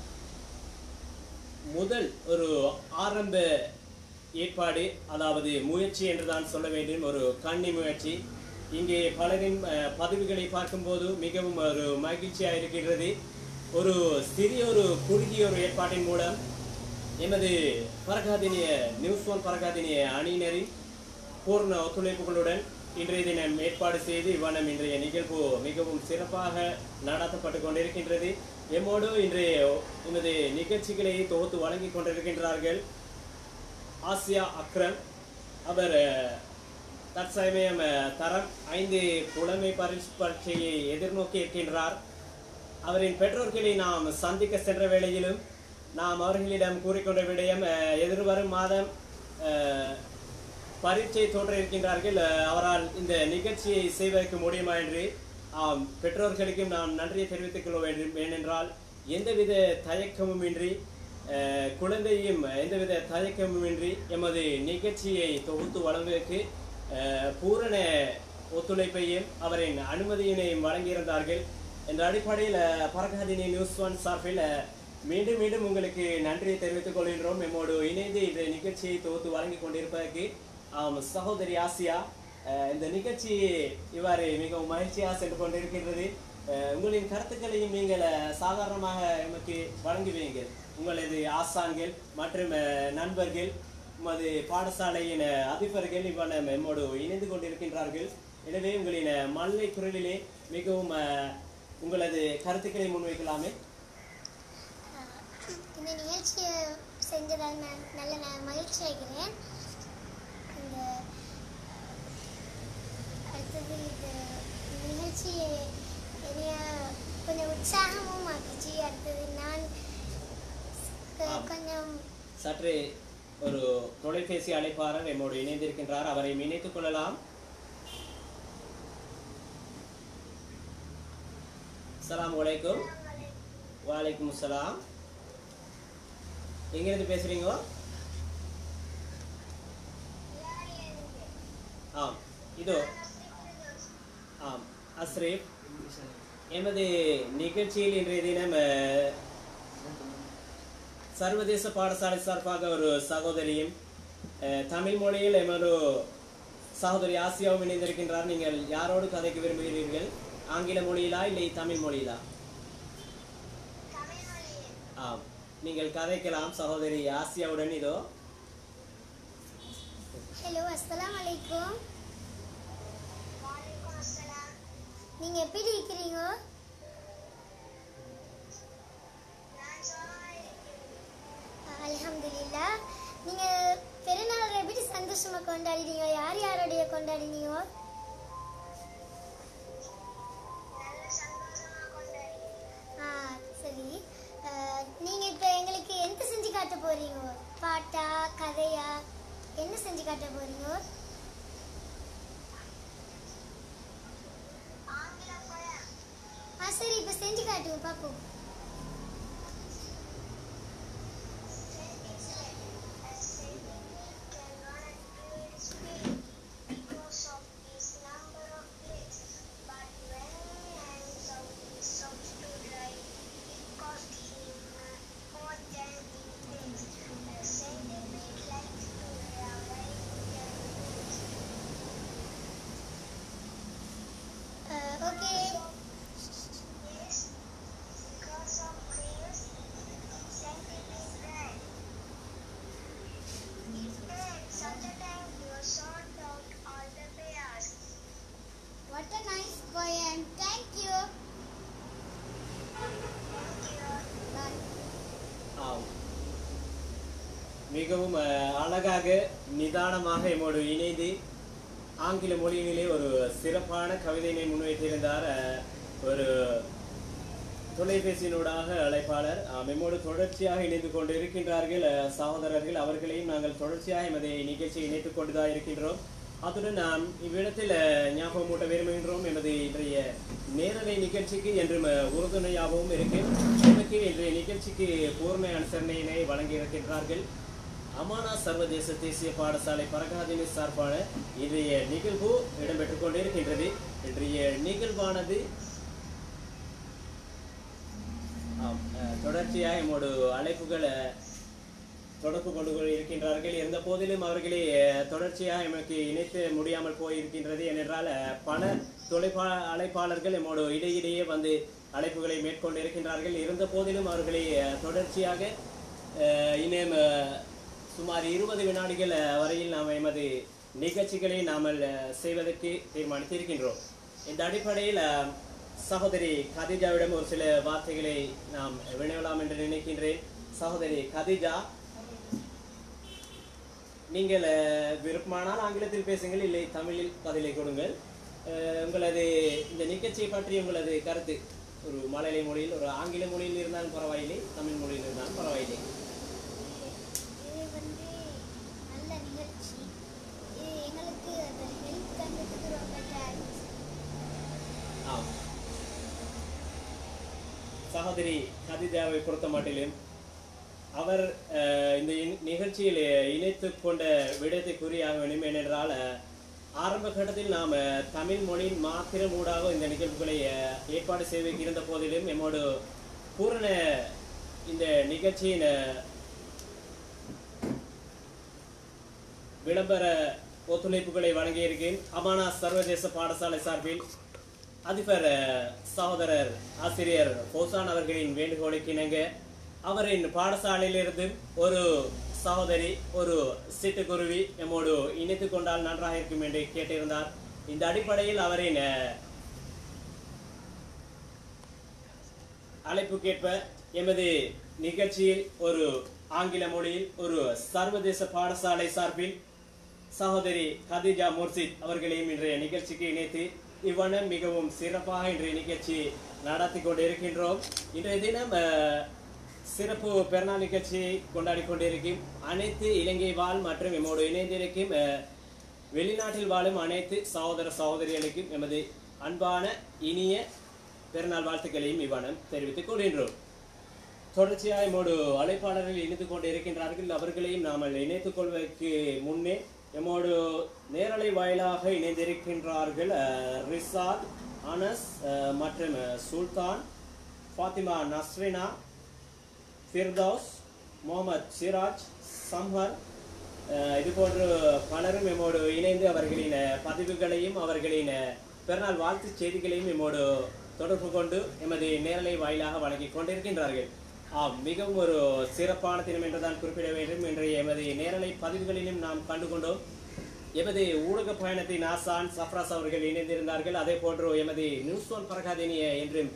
முதல் ஒரு ஆரம்ப ஏற்பாடு அதாவது முயற்சி என்று தான் சொல்ல வேண்டும் ஒரு கண்ணி முயற்சி இங்கே பலரின் அஹ், பதிவுகளை பார்க்கும்போது மிகவும் ஒரு மகிழ்ச்சியாக இருக்கின்றது ஒரு சிறிய ஒரு குறுகிய ஒரு ஏற்பாட்டின் மூலம் எமது பரகாதினிய நியூஸ் ஒன் பரகாதினிய அணியினரின் பூர்ண ஒத்துழைப்புகளுடன் இன்றைய தினம் ஏற்பாடு செய்து இவ்வண்ணம் இன்றைய நிகழ்வு மிகவும் சிறப்பாக நடாத்தப்பட்டு கொண்டிருக்கின்றது எம்மோடு இன்றைய எமது நிகழ்ச்சிகளை தொகுத்து வழங்கிக் கொண்டிருக்கின்றார்கள் ஆசியா அக்ரம் அவர் அஹ், தற்சமயம் அஹ், தரம் ஐந்து புலமை பரிசு பரீட்சையை எதிர்நோக்கி இருக்கின்றார் அவரின் பெற்றோர்களை நாம் சந்திக்க சென்ற வேளையிலும் நாம் அவர்களிடம் கூறிக்கொண்ட விடயம் அஹ், எதிர்வரும் மாதம் அஹ், பரீட்சை தோன்ற இருக்கின்றார்கள் அஹ், அவரால் இந்த நிகழ்ச்சியை செய்வதற்கு முடியுமா என்று ஆம் பெற்றோர்களுக்கும் நாம் நன்றியை தெரிவித்துக் கொள்ள வேண்டும் ஏனென்றால் எந்தவித தயக்கமும் இன்றி அஹ், குழந்தையும் எந்தவித தயக்கமும் இன்றி எமது நிகழ்ச்சியை தொகுத்து வழங்குவதற்கு அஹ், பூரண ஒத்துழைப்பையும் அவரின் அனுமதியினையும் வழங்கியிருந்தார்கள் என்ற அடிப்படையில் அஹ், பரகாதினி நியூஸ் ஒன் சார்பில் அஹ், மீண்டும் மீண்டும் உங்களுக்கு நன்றியை தெரிவித்துக் கொள்கின்றோம் எம்மோடு இணைந்து இந்த நிகழ்ச்சியை தொகுத்து வழங்கி கொண்டிருப்பதற்கு ஆம், சகோதரி ஆசியா அஹ், இந்த நிகழ்ச்சி இவ்வாறு மிகவும் மகிழ்ச்சியாக சென்று கொண்டிருக்கின்றது அஹ், உங்களின் கருத்துக்களையும் நீங்கள் அஹ், சாதாரணமாக எமக்கு வழங்குவீங்கள் உங்களது ஆசான்கள் மற்றும் அஹ், நண்பர்கள் உமது பாடசாலையின் அஹ், அதிபர்கள் இவ்வாறு எம்மோடு இணைந்து கொண்டிருக்கின்றார்கள் எனவே உங்களின் அஹ், மல்லை குரலிலே மிகவும் அஹ், உங்களது கருத்துக்களை முன்வைக்கலாமே இந்த நிகழ்ச்சியை செஞ்சதால் நான் நல்ல நான் மகிழ்ச்சி அடைகிறேன் இந்த அடுத்தது இது இந்த நிகழ்ச்சி என்னைய கொஞ்சம் உற்சாகமும் ஆக்குச்சு அடுத்தது நான் கொ- ஆம். கொஞ்சம் சற்று ஒரு தொலைபேசி அழைப்பாளர் நம்மோடு இணைந்திருக்கின்றார் அவரை இணைத்துக் கொள்ளலாம் அஸ்ஸலாமு அலைக்கும் வலைக்கும் அஸ்ஸலாம் எங்கிருந்து பேசுறீங்க ஆம் இதோ ஆம் அஸ்ரீப் எமது நிகழ்ச்சியில் இன்றைய தினம் அஹ், சர்வதேச பாடசாலை சார்பாக ஒரு சகோதரியும் அஹ், தமிழ் மொழியில் எமது சகோதரி ஆசியாவும் இணைந்திருக்கின்றார் நீங்கள் யாரோடு கதைக்க விரும்புகிறீர்கள் ஆங்கில மொழியிலா இல்லை தமிழ் மொழியிலா ஆம் நீங்கள் கதைக்கலாம் சகோதரி ஆசியாவுடன் இதோ ஹலோ அஸ்ஸலாமு அலைக்கும் வாலைக்கும் அஸ்ஸலாம் நீங்கள் எப்படி இருக்கிறீங்க நான் சும்மா இருக்கிறேன் அல்ஹம்துலில்லா நீங்கள் பெருநாள் எப்படி சந்தோஷமா கொண்டாடினீங்க யார் யாரோடைய கொண்டாடினீங்க நல்ல சந்தோஷமா கொண்டாடி ஆ சரி அஹ், நீங்க இப்போ எங்களுக்கு என்ன செஞ்சு காட்ட போறீங்க பாட்டா கதையா என்ன செஞ்சு காட்ட போறீங்க ஆங்கில படம் ஆ சரி இப்போ செஞ்சு காட்டுங்க பார்ப்போம் okay Because of Chris, scientific drive. It takes such a time to sort out all the pairs. What a nice poem. Thank you. Thank you. Bye. ஆம் மிகவும் அஹ், அழகாக நிதானமாக எம்மோடு இணைந்து ஆங்கில மொழியிலே ஒரு சிறப்பான கவிதையினை முன்வைத்திருந்தார் அஹ், ஒரு தொலைபேசியினூடாக அழைப்பாளர் ஆம், எம்மோடு தொடர்ச்சியாக இணைந்து கொண்டு இருக்கின்றார்கள் அஹ், சகோதரர்கள் அவர்களையும் நாங்கள் தொடர்ச்சியாக எமது நிகழ்ச்சியை இணைத்துக் கொண்டுதான் இருக்கின்றோம் அத்துடன் நாம் இவ்விடத்தில் அஹ், ஞாபகமூட்ட விரும்புகின்றோம் எமது இன்றைய நேரலை நிகழ்ச்சிக்கு என்றும் அஹ், உறுதுணையாகவும் இருக்கு எனக்கு இன்றைய நிகழ்ச்சிக்கு பூர்ண அனுசரணையினை வழங்கியிருக்கின்றார்கள் அமானா சர்வதேச தேசிய பாடசாலை பரகாதினி சார்பான இன்றைய நிகழ்வு இடம்பெற்றுக் கொண்டிருக்கின்றது இன்றைய நிகழ்வானது ஆம், அஹ், தொடர்ச்சியாக எம்மோடு அழைப்புகள் அஹ், தொடர்பு கொண்டு இருக்கின்றார்கள் இருந்த போதிலும் அவர்களே அஹ், தொடர்ச்சியாக எமக்கு இணைத்து முடியாமல் போயிருக்கின்றது ஏனென்றால் அஹ், பல தொலைபா அழைப்பாளர்கள் எம்மோடு இடையிடையே வந்து அழைப்புகளை மேற்கொண்டு இருக்கின்றார்கள் இருந்த போதிலும் அவர்களை அஹ், தொடர்ச்சியாக அஹ், இன்னும் அஹ், சுமார் இருபது வினாடிகள் அஹ், வரையில் நாம் எமது நிகழ்ச்சிகளை நாமல் அஹ், செய்வதற்கு தீர்மானித்திருக்கின்றோம் இந்த அடிப்படையில் அஹ், சகோதரி கதிஜாவிடம் ஒரு சில வார்த்தைகளை நாம் வினவலாம் என்று நினைக்கின்றேன் சகோதரி கதிஜா நீங்கள் அஹ், விருப்பமானால் ஆங்கிலத்தில் பேசுங்கள் இல்லை தமிழில் பதிலை கொடுங்கள் அஹ், உங்களது இந்த நிகழ்ச்சியை பற்றி உங்களது கருத்து ஒரு மலையாள மொழியில் ஒரு ஆங்கில மொழியில் இருந்தாலும் பரவாயில்லை தமிழ் மொழியில் இருந்தாலும் பரவாயில்லை இது வந்து நல்ல நிகழ்ச்சி இது எங்களுக்கு அந்த ஹெல்ப் தந்ததுக்கு ரொம்ப தேங்க்ஸ் ஆம் சகோதரி கதிஜாவை பொறுத்த மட்டிலும் அவர் அஹ், இந்த இந்- நிகழ்ச்சியில் இணைத்து கொண்ட விடயத்தை கூறியாக வேண்டும் ஏனென்றால் அஹ், ஆரம்ப கட்டத்தில் நாம் அஹ், தமிழ் மொழியின் மாத்திரம் ஊடாக இந்த நிகழ்வுகளை அஹ், ஏற்பாடு செய்து இருந்த போதிலும் எம்மோடு பூரண இந்த நிகழ்ச்சியின் அஹ், விளம்பர ஒத்துழைப்புகளை வழங்கியிருக்கேன் அமானா சர்வதேச பாடசாலை சார்பில் அதிபர் அஹ், சகோதரர் ஆசிரியர் போசான் அவர்களின் வேண்டுகோளுக்கு இணங்க அவரின் பாடசாலையிலிருந்து ஒரு சகோதரி ஒரு சிட்டுக்குருவி நம்மோடு இணைத்துக் கொண்டால் நன்றாக இருக்கும் என்று கேட்டிருந்தார் இந்த அடிப்படையில் அவரின் அஹ், அழைப்புக்கேற்ப எமது நிகழ்ச்சியில் ஒரு ஆங்கில மொழியில் ஒரு சர்வதேச பாடசாலை சார்பில் சகோதரி கதிஜா முர்சித் அவர்களையும் இன்றைய நிகழ்ச்சிக்கு இணைத்து இவ்வண்ணம் மிகவும் சிறப்பாக இன்றைய நிகழ்ச்சி நடத்தி கொண்டிருக்கின்றோம் இன்றைய தினம் அஹ், சிறப்பு பெருநாள் நிகழ்ச்சியை கொண்டாடி கொண்டிருக்கும் அனைத்து இலங்கை வாழ் மற்றும் எம்மோடு இணைந்திருக்கும் அஹ், வெளிநாட்டில் வாழும் அனைத்து சகோதர சகோதரிகளுக்கும் எமது அன்பான இனிய பெருநாள் வாழ்த்துக்களையும் இவ்வண்ணம் தெரிவித்துக் கொள்கின்றோம் தொடர்ச்சியாக எம்மோடு அழைப்பாளர்கள் இணைந்து கொண்டு இருக்கின்றார்கள் அவர்களையும் நாம் இணைத்துக் கொள்வதற்கு முன்னே எம்மோடு நேரலை வாயிலாக இணைந்திருக்கின்றார்கள் அஹ், ரிசாத் அனஸ் அஹ், மற்றும் அஹ், சுல்தான் ஃபாத்திமா நஸ்ரினா ஃபிர்தௌஸ் முகமது சிராஜ் சம்ஹர் அஹ், இது போன்று பலரும் எம்மோடு இணைந்து அவர்களின் அஹ், பதிவுகளையும் அவர்களின் அஹ், பிறநாள் வாழ்த்து செய்திகளையும் எம்மோடு தொடர்பு கொண்டு எமது நேரலை வாயிலாக வழங்கிக் கொண்டிருக்கின்றார்கள் ஆம் மிகவும் ஒரு சிறப்பான தினம் என்றுதான் குறிப்பிட வேண்டும் இன்றைய எமது நேரலை பதிவுகளிலும் நாம் கண்டுகொண்டோம் எமது ஊடக பயணத்தின் ஆசான் சஃப்ராஸ் அவர்கள் இணைந்திருந்தார்கள் அதே போன்று எமது நியூஸ் ஒன் பரகாதினிய என்றும்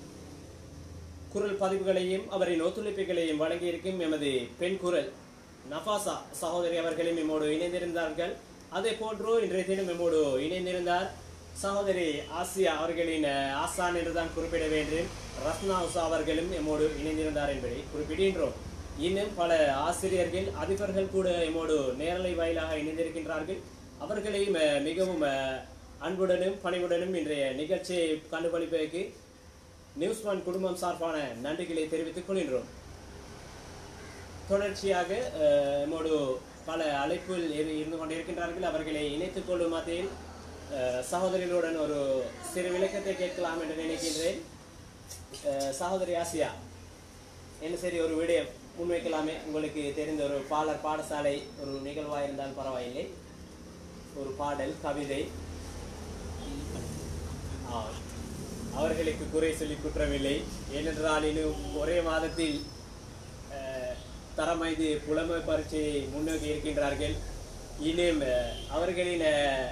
குரல் பதிவுகளையும் அவரின் ஒத்துழைப்புகளையும் வழங்கியிருக்கும் எமது பெண் குரல் நஃபாசா சகோதரி அவர்களும் எம்மோடு இணைந்திருந்தார்கள் அதே போன்று இன்றைய தினம் எம்மோடு இணைந்திருந்தார் சகோதரி ஆசியா அவர்களின் அஹ், ஆசான் என்றுதான் குறிப்பிட வேண்டும் ரத்னா உஷா அவர்களும் எம்மோடு இணைந்திருந்தார் என்பதை குறிப்பிடுகின்றோம் இன்னும் பல ஆசிரியர்கள் அதிபர்கள் கூட எம்மோடு நேரலை வாயிலாக இணைந்திருக்கின்றார்கள் அவர்களையும் அஹ், மிகவும் அஹ், அன்புடனும் பணிவுடனும் இன்றைய நிகழ்ச்சியை கண்டுகளிப்பதற்கு நியூஸ் ஒன் குடும்பம் சார்பான நன்றிகளை தெரிவித்துக் கொள்கின்றோம் தொடர்ச்சியாக அஹ், நம்மோடு பல அழைப்பில் இரு- இருந்து கொண்டிருக்கின்றார்கள் அவர்களை இணைத்துக் கொள்ளும் மத்தியில் அஹ், சகோதரிகளுடன் ஒரு சிறு விளக்கத்தை கேட்கலாம் என்று நினைக்கின்றேன் அஹ், சகோதரி ஆசியா என்ன சரி ஒரு விடயம் முன்வைக்கலாமே உங்களுக்கு தெரிந்த ஒரு பாலர் பாடசாலை ஒரு நிகழ்வாக இருந்தால் பரவாயில்லை ஒரு பாடல் கவிதை ஆ, அவர்களுக்கு குறை சொல்லி குற்றமில்லை ஏனென்றால் இன்னும் ஒரே மாதத்தில் அஹ், தரமைது புலமை பரீட்சையை முன்னோக்கி இருக்கின்றார்கள் இன்னும் அஹ், அவர்களின் அஹ்,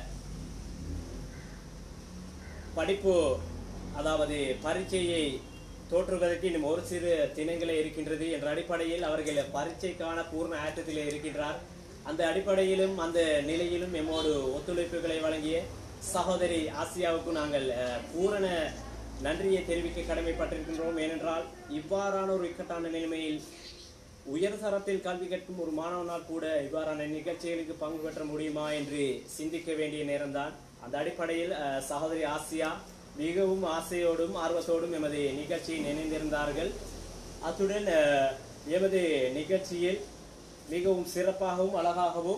படிப்பு அதாவது பரீட்சையை தோற்றுவதற்கு இன்னும் ஒரு சிறு தினங்களே இருக்கின்றது என்ற அடிப்படையில் அவர்கள் பரீட்சைக்கான பூர்ண ஆயத்தத்திலே இருக்கின்றார் அந்த அடிப்படையிலும் அந்த நிலையிலும் எம்மோடு ஒத்துழைப்புகளை வழங்கிய சகோதரி ஆசியாவுக்கு நாங்கள் அஹ், பூரண நன்றியை தெரிவிக்க கடமைப்பட்டிருக்கின்றோம் ஏனென்றால் இவ்வாறான ஒரு இக்கட்டான நிலைமையில் உயர் தரத்தில் கல்வி கற்கும் ஒரு மாணவனால் கூட இவ்வாறான நிகழ்ச்சிகளுக்கு பங்கு பெற்ற முடியுமா என்று சிந்திக்க வேண்டிய நேரம்தான் அந்த அடிப்படையில் அஹ், சகோதரி ஆசியா மிகவும் ஆசையோடும் ஆர்வத்தோடும் எமது நிகழ்ச்சியில் இணைந்திருந்தார்கள் அத்துடன் அஹ், எமது நிகழ்ச்சியில் மிகவும் சிறப்பாகவும் அழகாகவும்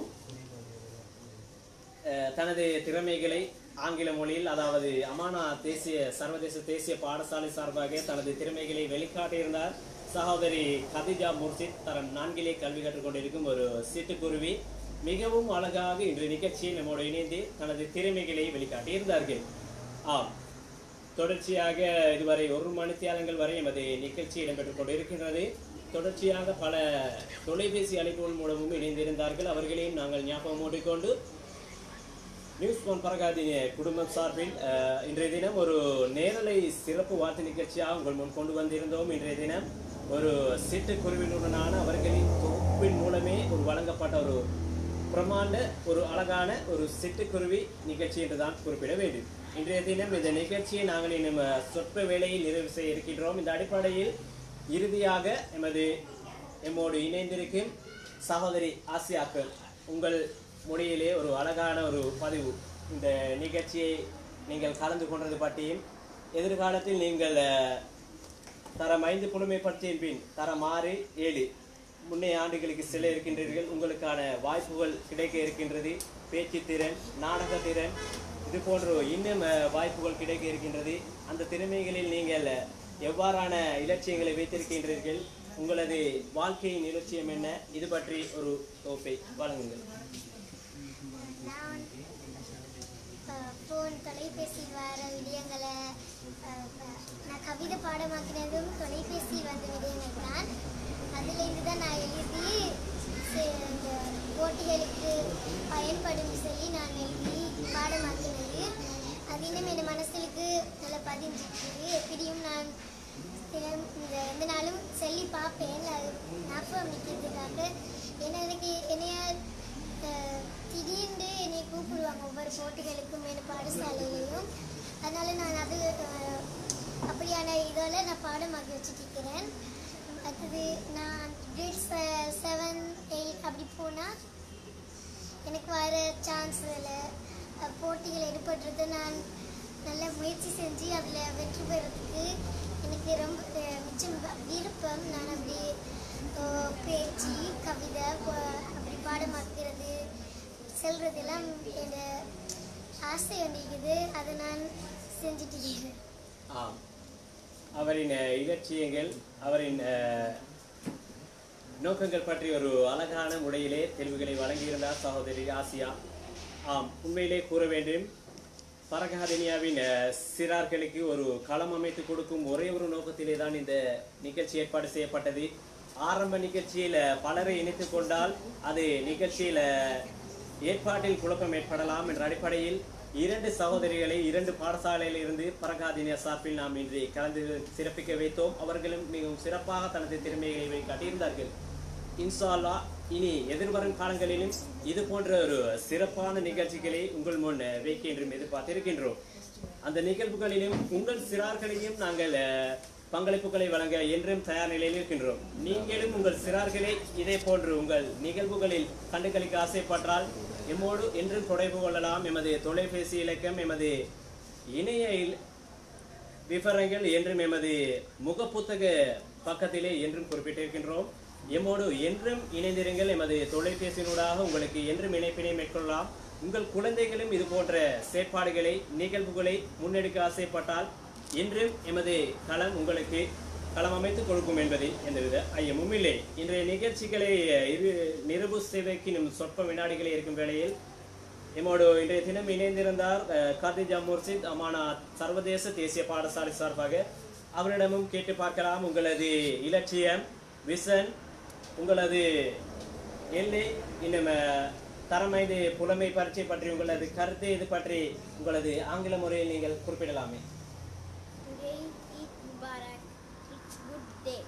அஹ், தனது திறமைகளை ஆங்கில மொழியில் அதாவது அமானா தேசிய சர்வதேச தேசிய பாடசாலை சார்பாக தனது திறமைகளை வெளிக்காட்டியிருந்தார் சகோதரி கதிஜா முர்ஷித் தரம் நான்கிலே கல்வி கற்றுக் கொண்டிருக்கும் ஒரு சிட்டுக்குருவி மிகவும் அழகாக இன்று நிகழ்ச்சியில் நம்மோடு இணைந்து தனது திறமைகளை வெளிக்காட்டியிருந்தார்கள் ஆம் தொடர்ச்சியாக இதுவரை ஒரு மணித்தியாலங்கள் வரை எமது நிகழ்ச்சி இடம்பெற்றுக் கொண்டிருக்கின்றது தொடர்ச்சியாக பல தொலைபேசி அழைப்புகள் மூலமும் இணைந்திருந்தார்கள் அவர்களையும் நாங்கள் ஞாபகம் மூடிக்கொண்டு நியூஸ் ஒன் பரகாதிய குடும்பம் சார்பில் அஹ், இன்றைய தினம் ஒரு நேரலை சிறப்பு வார்த்தை நிகழ்ச்சியாக உங்கள் முன் கொண்டு வந்திருந்தோம் இன்றைய தினம் ஒரு சிட்டுக்குருவினுடனான அவர்களின் தொகுப்பின் மூலமே ஒரு வழங்கப்பட்ட ஒரு பிரமாண்ட ஒரு அழகான ஒரு சிட்டுக்குருவி நிகழ்ச்சி என்றுதான் குறிப்பிட வேண்டும் இன்றைய தினம் இந்த நிகழ்ச்சியை நாங்கள் இன்னும் அஹ், சொற்ப வேளையில் நிறைவு செய்ய இருக்கின்றோம் இந்த அடிப்படையில் இறுதியாக எமது எம்மோடு இணைந்திருக்கும் சகோதரி ஆசியாக்கள் உங்கள் மொழியிலே ஒரு அழகான ஒரு பதிவு இந்த நிகழ்ச்சியை நீங்கள் கலந்து கொண்டது பற்றியும் எதிர்காலத்தில் நீங்கள் அஹ், தரம் ஐந்து புலமை பரீட்சையின் பின் தரம் ஆறு ஏழு முன்னைய ஆண்டுகளுக்கு செல்ல இருக்கின்றீர்கள் உங்களுக்கான வாய்ப்புகள் கிடைக்க இருக்கின்றது பேச்சு திறன் நாடக திறன் இது போன்ற இன்னும் அஹ், வாய்ப்புகள் கிடைக்க இருக்கின்றது அந்த திறமைகளில் நீங்கள் அஹ், எவ்வாறான இலட்சியங்களை வைத்திருக்கின்றீர்கள் உங்களது வாழ்க்கையின் இலட்சியம் என்ன இது பற்றி ஒரு தொகுப்பை வழங்குங்கள் நான் ஃபோன் தொலைபேசியில் வர விடயங்களை அஹ், ப- நான் கவிதை பாடமாக்கினதும் தொலைபேசி வந்த விடயங்கள் தான் அதுலேருந்து தான் நான் எழுதி சி- இந்த போட்டிகளுக்கு பயன்படும் சொல்லி நான் எழுதி பாடமாக்கினது அது இன்னும் என் மனசுக்கு நல்லா பதிஞ்சிருக்குது எப்படியும் நான் தினம் இந்த எந்த நாளும் சொல்லி பார்ப்பேன் அது ஞாபகம் நிற்கிறதுக்காக ஏன்னா எனக்கு என்னைய அஹ், திடீர்னு என்னை கூப்பிடுவாங்க ஒவ்வொரு போட்டிகளுக்கும் என் பாடசாலையிலையும் அதனால நான் அது அஹ், அப்படியான இதால் நான் பாடமாக்கி வச்சுருக்கிறேன் அடுத்தது நான் கிரேட் செவன் எயிட் அப்படி போனால் எனக்கு வர சான்ஸ் அதில் போட்டிகள் ஏற்படுறது நான் நல்ல முயற்சி செஞ்சு அதில் வெற்றி பெறதுக்கு எனக்கு ரொம்ப அஹ், மிச்சம் வ- விருப்பம் நான் அப்படி அஹ், பேச்சு கவிதை ப- அப்படி பாடமாக்கிறது செல்றதெல்லாம் என் ஆசை ஒன்றிக்குது அதை நான் செஞ்சுட்டு இருக்கேன் ஆம் அவரின் அஹ், இலட்சியங்கள் அவரின் அஹ், நோக்கங்கள் பற்றி ஒரு அழகான முறையிலே தெளிவுகளை வழங்கியிருந்தார் சகோதரி ஆசியா ஆம் உண்மையிலே கூற வேண்டும் பரகாதினியாவின் அஹ், சிறார்களுக்கு ஒரு களம் அமைத்து கொடுக்கும் ஒரே ஒரு நோக்கத்திலே தான் இந்த நிகழ்ச்சி ஏற்பாடு செய்யப்பட்டது ஆரம்ப நிகழ்ச்சியில் பலரை இணைத்துக் கொண்டால் அது நிகழ்ச்சியில் ஏற்பாட்டில் குழப்பம் ஏற்படலாம் என்ற அடிப்படையில் இரண்டு சகோதரிகளை இரண்டு பாடசாலையில் இருந்து பரகாதினியா சார்பில் நாம் இன்று கலந்து சிறப்பிக்க வைத்தோம் அவர்களும் மிகவும் சிறப்பாக தனது திறமைகளை காட்டியிருந்தார்கள் இன்ஷா அல்லாஹ் இனி எதிர்வரும் காலங்களிலும் இது போன்ற ஒரு சிறப்பான நிகழ்ச்சிகளை உங்கள் முன் வைக்க என்றும் எதிர்பார்த்திருக்கின்றோம் அந்த நிகழ்வுகளிலும் உங்கள் சிறார்களையும் நாங்கள் அஹ், பங்களிப்புகளை வழங்க என்றும் தயார் நிலையில் இருக்கின்றோம் நீங்களும் உங்கள் சிறார்களை இதே போன்று உங்கள் நிகழ்வுகளில் கண்டுகளிக்க ஆசைப்பட்டால் எம்மோடு என்றும் தொடர்பு கொள்ளலாம் எமது தொலைபேசி இலக்கம் எமது இணைய இல்- விவரங்கள் என்றும் எமது முகப்புத்தக பக்கத்திலே என்றும் குறிப்பிட்டிருக்கின்றோம் எம்மோடு என்றும் இணைந்திருங்கள் எமது தொலைபேசியினூடாக உங்களுக்கு என்றும் இணைப்பினை மேற்கொள்ளலாம் உங்கள் குழந்தைகளும் இது போன்ற செயற்பாடுகளை நிகழ்வுகளை முன்னெடுக்க ஆசைப்பட்டால் என்றும் எமது களம் உங்களுக்கு களம் அமைத்து கொடுக்கும் என்பதில் எந்தவித ஐயமும் இல்லை இன்றைய நிகழ்ச்சிகளை இரு நிரபு சேவைக்கு இன்னும் சொற்ப வினாடிகளே இருக்கும் வேளையில் எம்மோடு இன்றைய தினம் இணைந்திருந்தார் அஹ், கார்த்திஜா முர்சித் அமானா சர்வதேச தேசிய பாடசாலை சார்பாக அவரிடமும் கேட்டு பார்க்கலாம் உங்களது இலட்சியம் விசன் உங்களது எல்லை இன்னும் அஹ், தரமைது புலமை பரீட்சை பற்றி உங்களது கருத்து இது பற்றி உங்களது ஆங்கில முறையில் நீங்கள் குறிப்பிடலாமே Today Eid Mubarak. It's good day.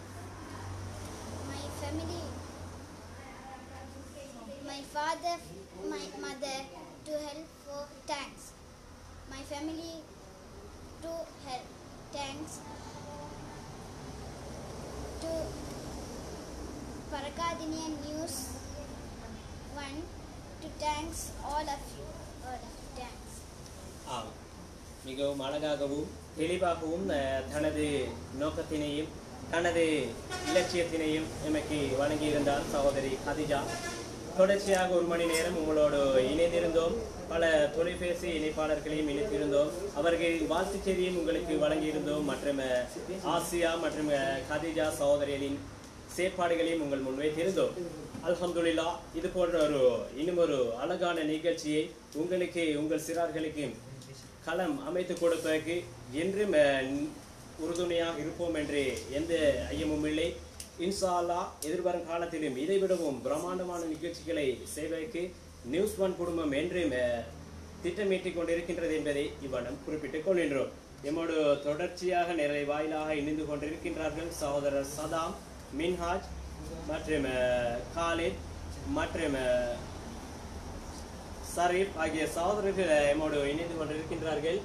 My family, my father, my mother to help for thanks. My family to help thanks to Parakadiniya News one to thanks all of you. All of you. Thanks. ஆம் மிகவும் அழகாகவும் தெளிவாகவும் அஹ், தனது நோக்கத்தினையும் தனது இலட்சியத்தினையும் எமக்கு வழங்கியிருந்தார் சகோதரி கதிஜா தொடர்ச்சியாக ஒரு மணி நேரம் உங்களோடு இணைந்திருந்தோம் பல தொலைபேசி இணைப்பாளர்களையும் இணைத்திருந்தோம் அவர்களின் வாழ்த்துச் செய்தியும் உங்களுக்கு வழங்கியிருந்தோம் மற்றும் அஹ், ஆசியா மற்றும் அஹ், கதிஜா சகோதரிகளின் செயற்பாடுகளையும் உங்கள் முன்வைத்திருந்தோம் அல்ஹம்துலில்லா இது போன்ற ஒரு இன்னும் ஒரு அழகான நிகழ்ச்சியை உங்களுக்கு உங்கள் சிறார்களுக்கு களம் அமைத்து கொடுப்பதற்கு என்றும் அஹ், உறுதுணையாக இருப்போம் என்று எந்த ஐயமும் இல்லை இன்ஷா அல்லாஹ் எதிர்வரும் காலத்திலும் இதைவிடவும் பிரம்மாண்டமான நிகழ்ச்சிகளை செய்வதற்கு நியூஸ் ஒன் குடும்பம் என்றும் அஹ், திட்டமிட்டுக் கொண்டிருக்கின்றது என்பதை இவ்வண்ணம் குறிப்பிட்டுக் கொள்கின்றோம் எம்மோடு தொடர்ச்சியாக நிறை வாயிலாக இணைந்து கொண்டிருக்கின்றார்கள் சகோதரர் சதாம் மின்ஹாஜ் மற்றும் அஹ், காலித் மற்றும் அஹ், ஷரீப் ஆகிய சகோதரர்கள் எம்மோடு இணைந்து கொண்டிருக்கின்றார்கள்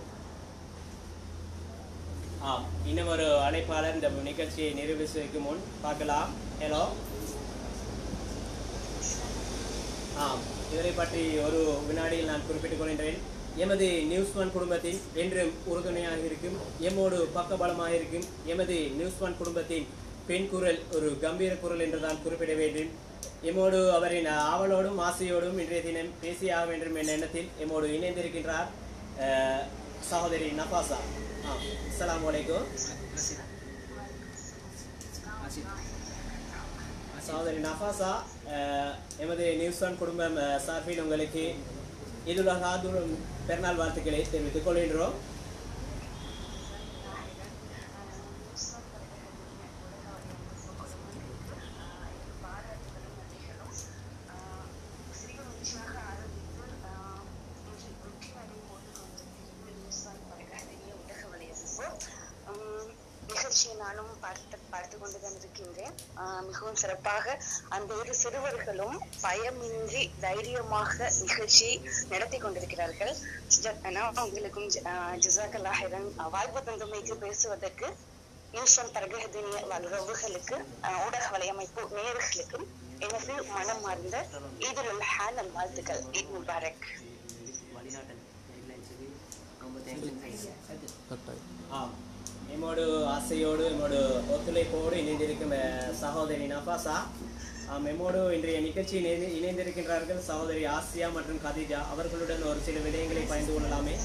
ஆம் இன்னும் ஒரு அழைப்பாளர் இந்த நிகழ்ச்சியை நிறைவு செய்யும் முன் பார்க்கலாம் ஹலோ ஆம் இவரை பற்றி ஒரு வினாடியில் நான் குறிப்பிட்டுக் கொள்கின்றேன் எமது நியூஸ் ஒன் குடும்பத்தின் என்றும் உறுதுணையாக இருக்கும் எம்மோடு பக்கபலமாக இருக்கும் எமது நியூஸ் ஒன் குடும்பத்தின் பெண் குரல் ஒரு கம்பீர குரல் என்று தான் குறிப்பிட வேண்டும் எம்மோடு அவரின் ஆவலோடும் ஆசையோடும் இன்றைய தினம் பேசியாக வேண்டும் என்ற எண்ணத்தில் எம்மோடு இணைந்திருக்கின்றார் அஹ், சகோதரி நபாசா ஆ அஸ்ஸலாமு அலைக்கும் சகோதரி நஃபாசா அஹ், எமது நியூஸ் ஒன் குடும்பம் அஹ், சார்பில் உங்களுக்கு இதுலகாது பெருநாள் வாழ்த்துக்களை தெரிவித்துக் கொள்கின்றோம் நிகழ்ச்சியை நானும் பார்த்து கொண்டு வந்திருக்கின்றேன் ஆஹ் மிகவும் சிறப்பாக அந்த இரு சிறுவர்களும் பயமின்றி தைரியமாக நிகழ்ச்சி நடத்தி கொண்டிருக்கிறார்கள் ஜ- நான் உங்களுக்கும் ஜ- ஆஹ் ஜஸாக்கல்லாஹிரன் வாய்ப்பு தந்தமைக்கு பேசுவதற்கு நியூஸ் ஒன் தரகதினிய உறவுகளுக்கு ஆஹ் ஊடக வலையமைப்பு நேயர்களுக்கும் எனது மனமார்ந்த ஈதுல் ஹான் வாழ்த்துக்கள் ஈத் முபாரக் ஆம் எம்மோடு ஆசையோடு எம்மோடு ஒத்துழைப்போடு இணைந்திருக்கும் அஹ், சகோதரி நஃபாசா ஆம் எம்மோடு இன்றைய நிகழ்ச்சி இணைந்து இணைந்திருக்கின்றார்கள் சகோதரி ஆசியா மற்றும் கதிஜா அவர்களுடன் ஒரு சில விடயங்களை பகிர்ந்து கொள்ளலாமே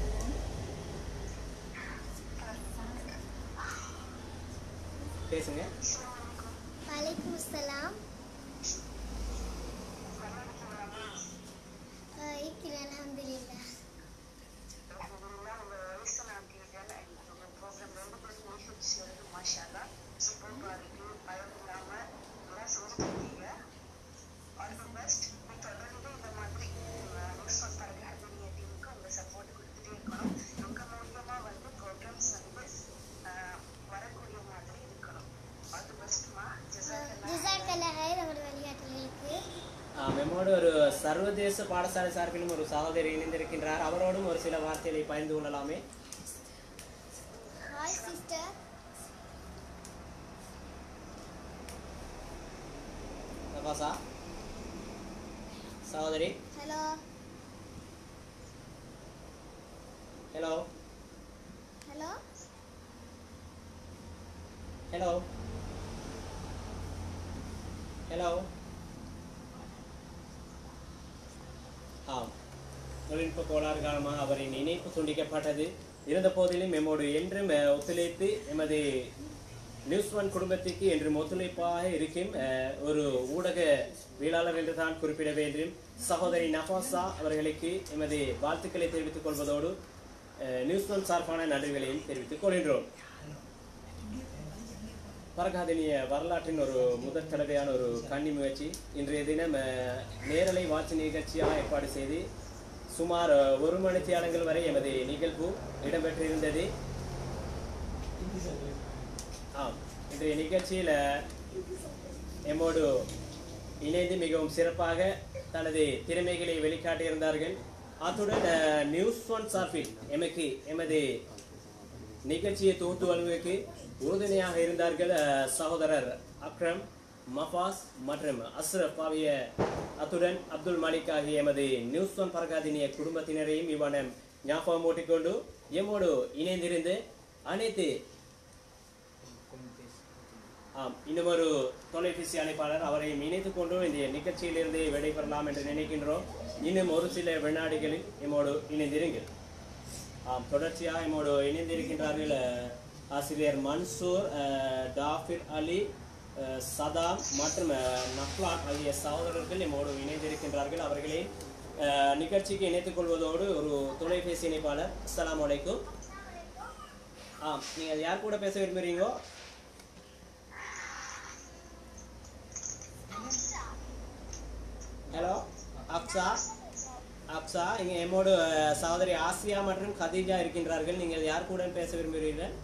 பேசுங்க வலைக்கும் அஸ்ஸலாம் ஆஹ் இருக்கிறேன் அல்ஹம்துலில்லாஹ் ஜிசாக்கல்லாஹ் நம்முடைய வழிகாட்டல்களுக்கு ஆம், எம்மோடு ஒரு சர்வதேச பாடசாலை சார்பிலும் ஒரு சகோதரி இணைந்திருக்கின்றார் அவரோடும் ஒரு சில வார்த்தைகளை பகிர்ந்து கொள்ளலாமே ஹாய் சிஸ்டர் நஃபாசா சகோதரி hello hello hello hello hello ஆம் தொழில்நுட்ப கோளாறு காரணமாக அவரின் இணைப்பு துண்டிக்கப்பட்டது இருந்த போதிலும் எம்மோடு என்றும் அஹ், ஒத்துழைத்து எமது நியூஸ் ஒன் குடும்பத்திற்கு என்றும் ஒத்துழைப்பாக இருக்கும் அஹ், ஒரு ஊடக வீழாளர் என்று தான் குறிப்பிட வேண்டும் சகோதரி நஃபாசா அவர்களுக்கு எமது வாழ்த்துக்களை தெரிவித்துக் கொள்வதோடு அஹ், நியூஸ் ஒன் சார்பான நன்றிகளையும் தெரிவித்துக் கொள்கின்றோம் பரகாதினிய வரலாற்றின் ஒரு முதற் தடவையான ஒரு கன்னி முயற்சி இன்றைய தினம் அஹ், நேரலை வாட்சி நிகழ்ச்சியாக ஏற்பாடு செய்து சுமார் அஹ், ஒரு மணித்தியாலங்கள் வரை எமது நிகழ்வு இடம்பெற்றிருந்தது ஆம் இன்றைய நிகழ்ச்சியில் எம்மோடு இணைந்து மிகவும் சிறப்பாக தனது திறமைகளை வெளிக்காட்டியிருந்தார்கள் அத்துடன் அஹ், நியூஸ் ஒன் சார்பில் எமக்கு எமது நிகழ்ச்சியை தொகுத்து வழங்குவதற்கு உறுதுணையாக இருந்தார்கள் அஹ், சகோதரர் அக்ரம் மஃபாஸ் மற்றும் அஸ்ரப் ஆகிய அத்துடன் அப்துல் மாலிக் ஆகிய எமது நியூஸ் ஒன் பரகாதினிய குடும்பத்தினரையும் இவ்வனம் ஞாபகம் ஊட்டிக்கொண்டு எம்மோடு இணைந்திருந்து அனைத்து ஆம் இன்னும் ஒரு தொலைபேசி அழைப்பாளர் அவரை இணைத்துக் கொண்டு இந்த நிகழ்ச்சியிலிருந்து விடைபெறலாம் என்று நினைக்கின்றோம் இன்னும் ஒரு சில வினாடிகளில் எம்மோடு இணைந்திருங்கள் ஆம் தொடர்ச்சியாக எம்மோடு இணைந்திருக்கின்றார்கள் அஹ், ஆசிரியர் மன்சூர் அஹ், டாஃபிர் அலி அஹ், சதாம் மற்றும் அஹ், நஃப்லான் ஆகிய சகோதரர்கள் எம்மோடு இணைந்திருக்கின்றார்கள் அவர்களை அஹ், நிகழ்ச்சிக்கு இணைத்துக் கொள்வதோடு ஒரு தொலைபேசி இணைப்பாளர் அஸ்ஸலாமு அலைக்கும் ஆம் நீங்கள் யார் கூட பேச விரும்புகிறீங்களோ ஹலோ அப்சா அப்சா இங்கே எம்மோடு அஹ், சகோதரி ஆசியா மற்றும் கதீஜா இருக்கின்றார்கள் நீங்கள் யார் கூட பேச விரும்புகிறீர்கள்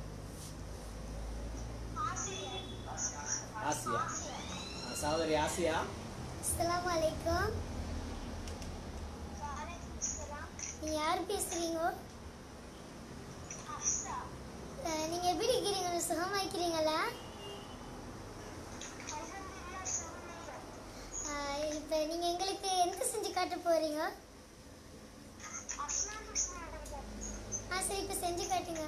ஆசியா அஹ், சகோதரி ஆசியா அஸ்ஸலாமு அலைக்கும் நீங்க யார் பேசுறீங்க அஹ், நீங்க எப்படி இருக்கிறீங்க சுகமா இருக்கிறீங்களா அஹ், இப்ப நீங்க எங்களுக்கு எந்த செஞ்சு காட்ட போறீங்க ஆ சரி இப்ப செஞ்சு காட்டுங்க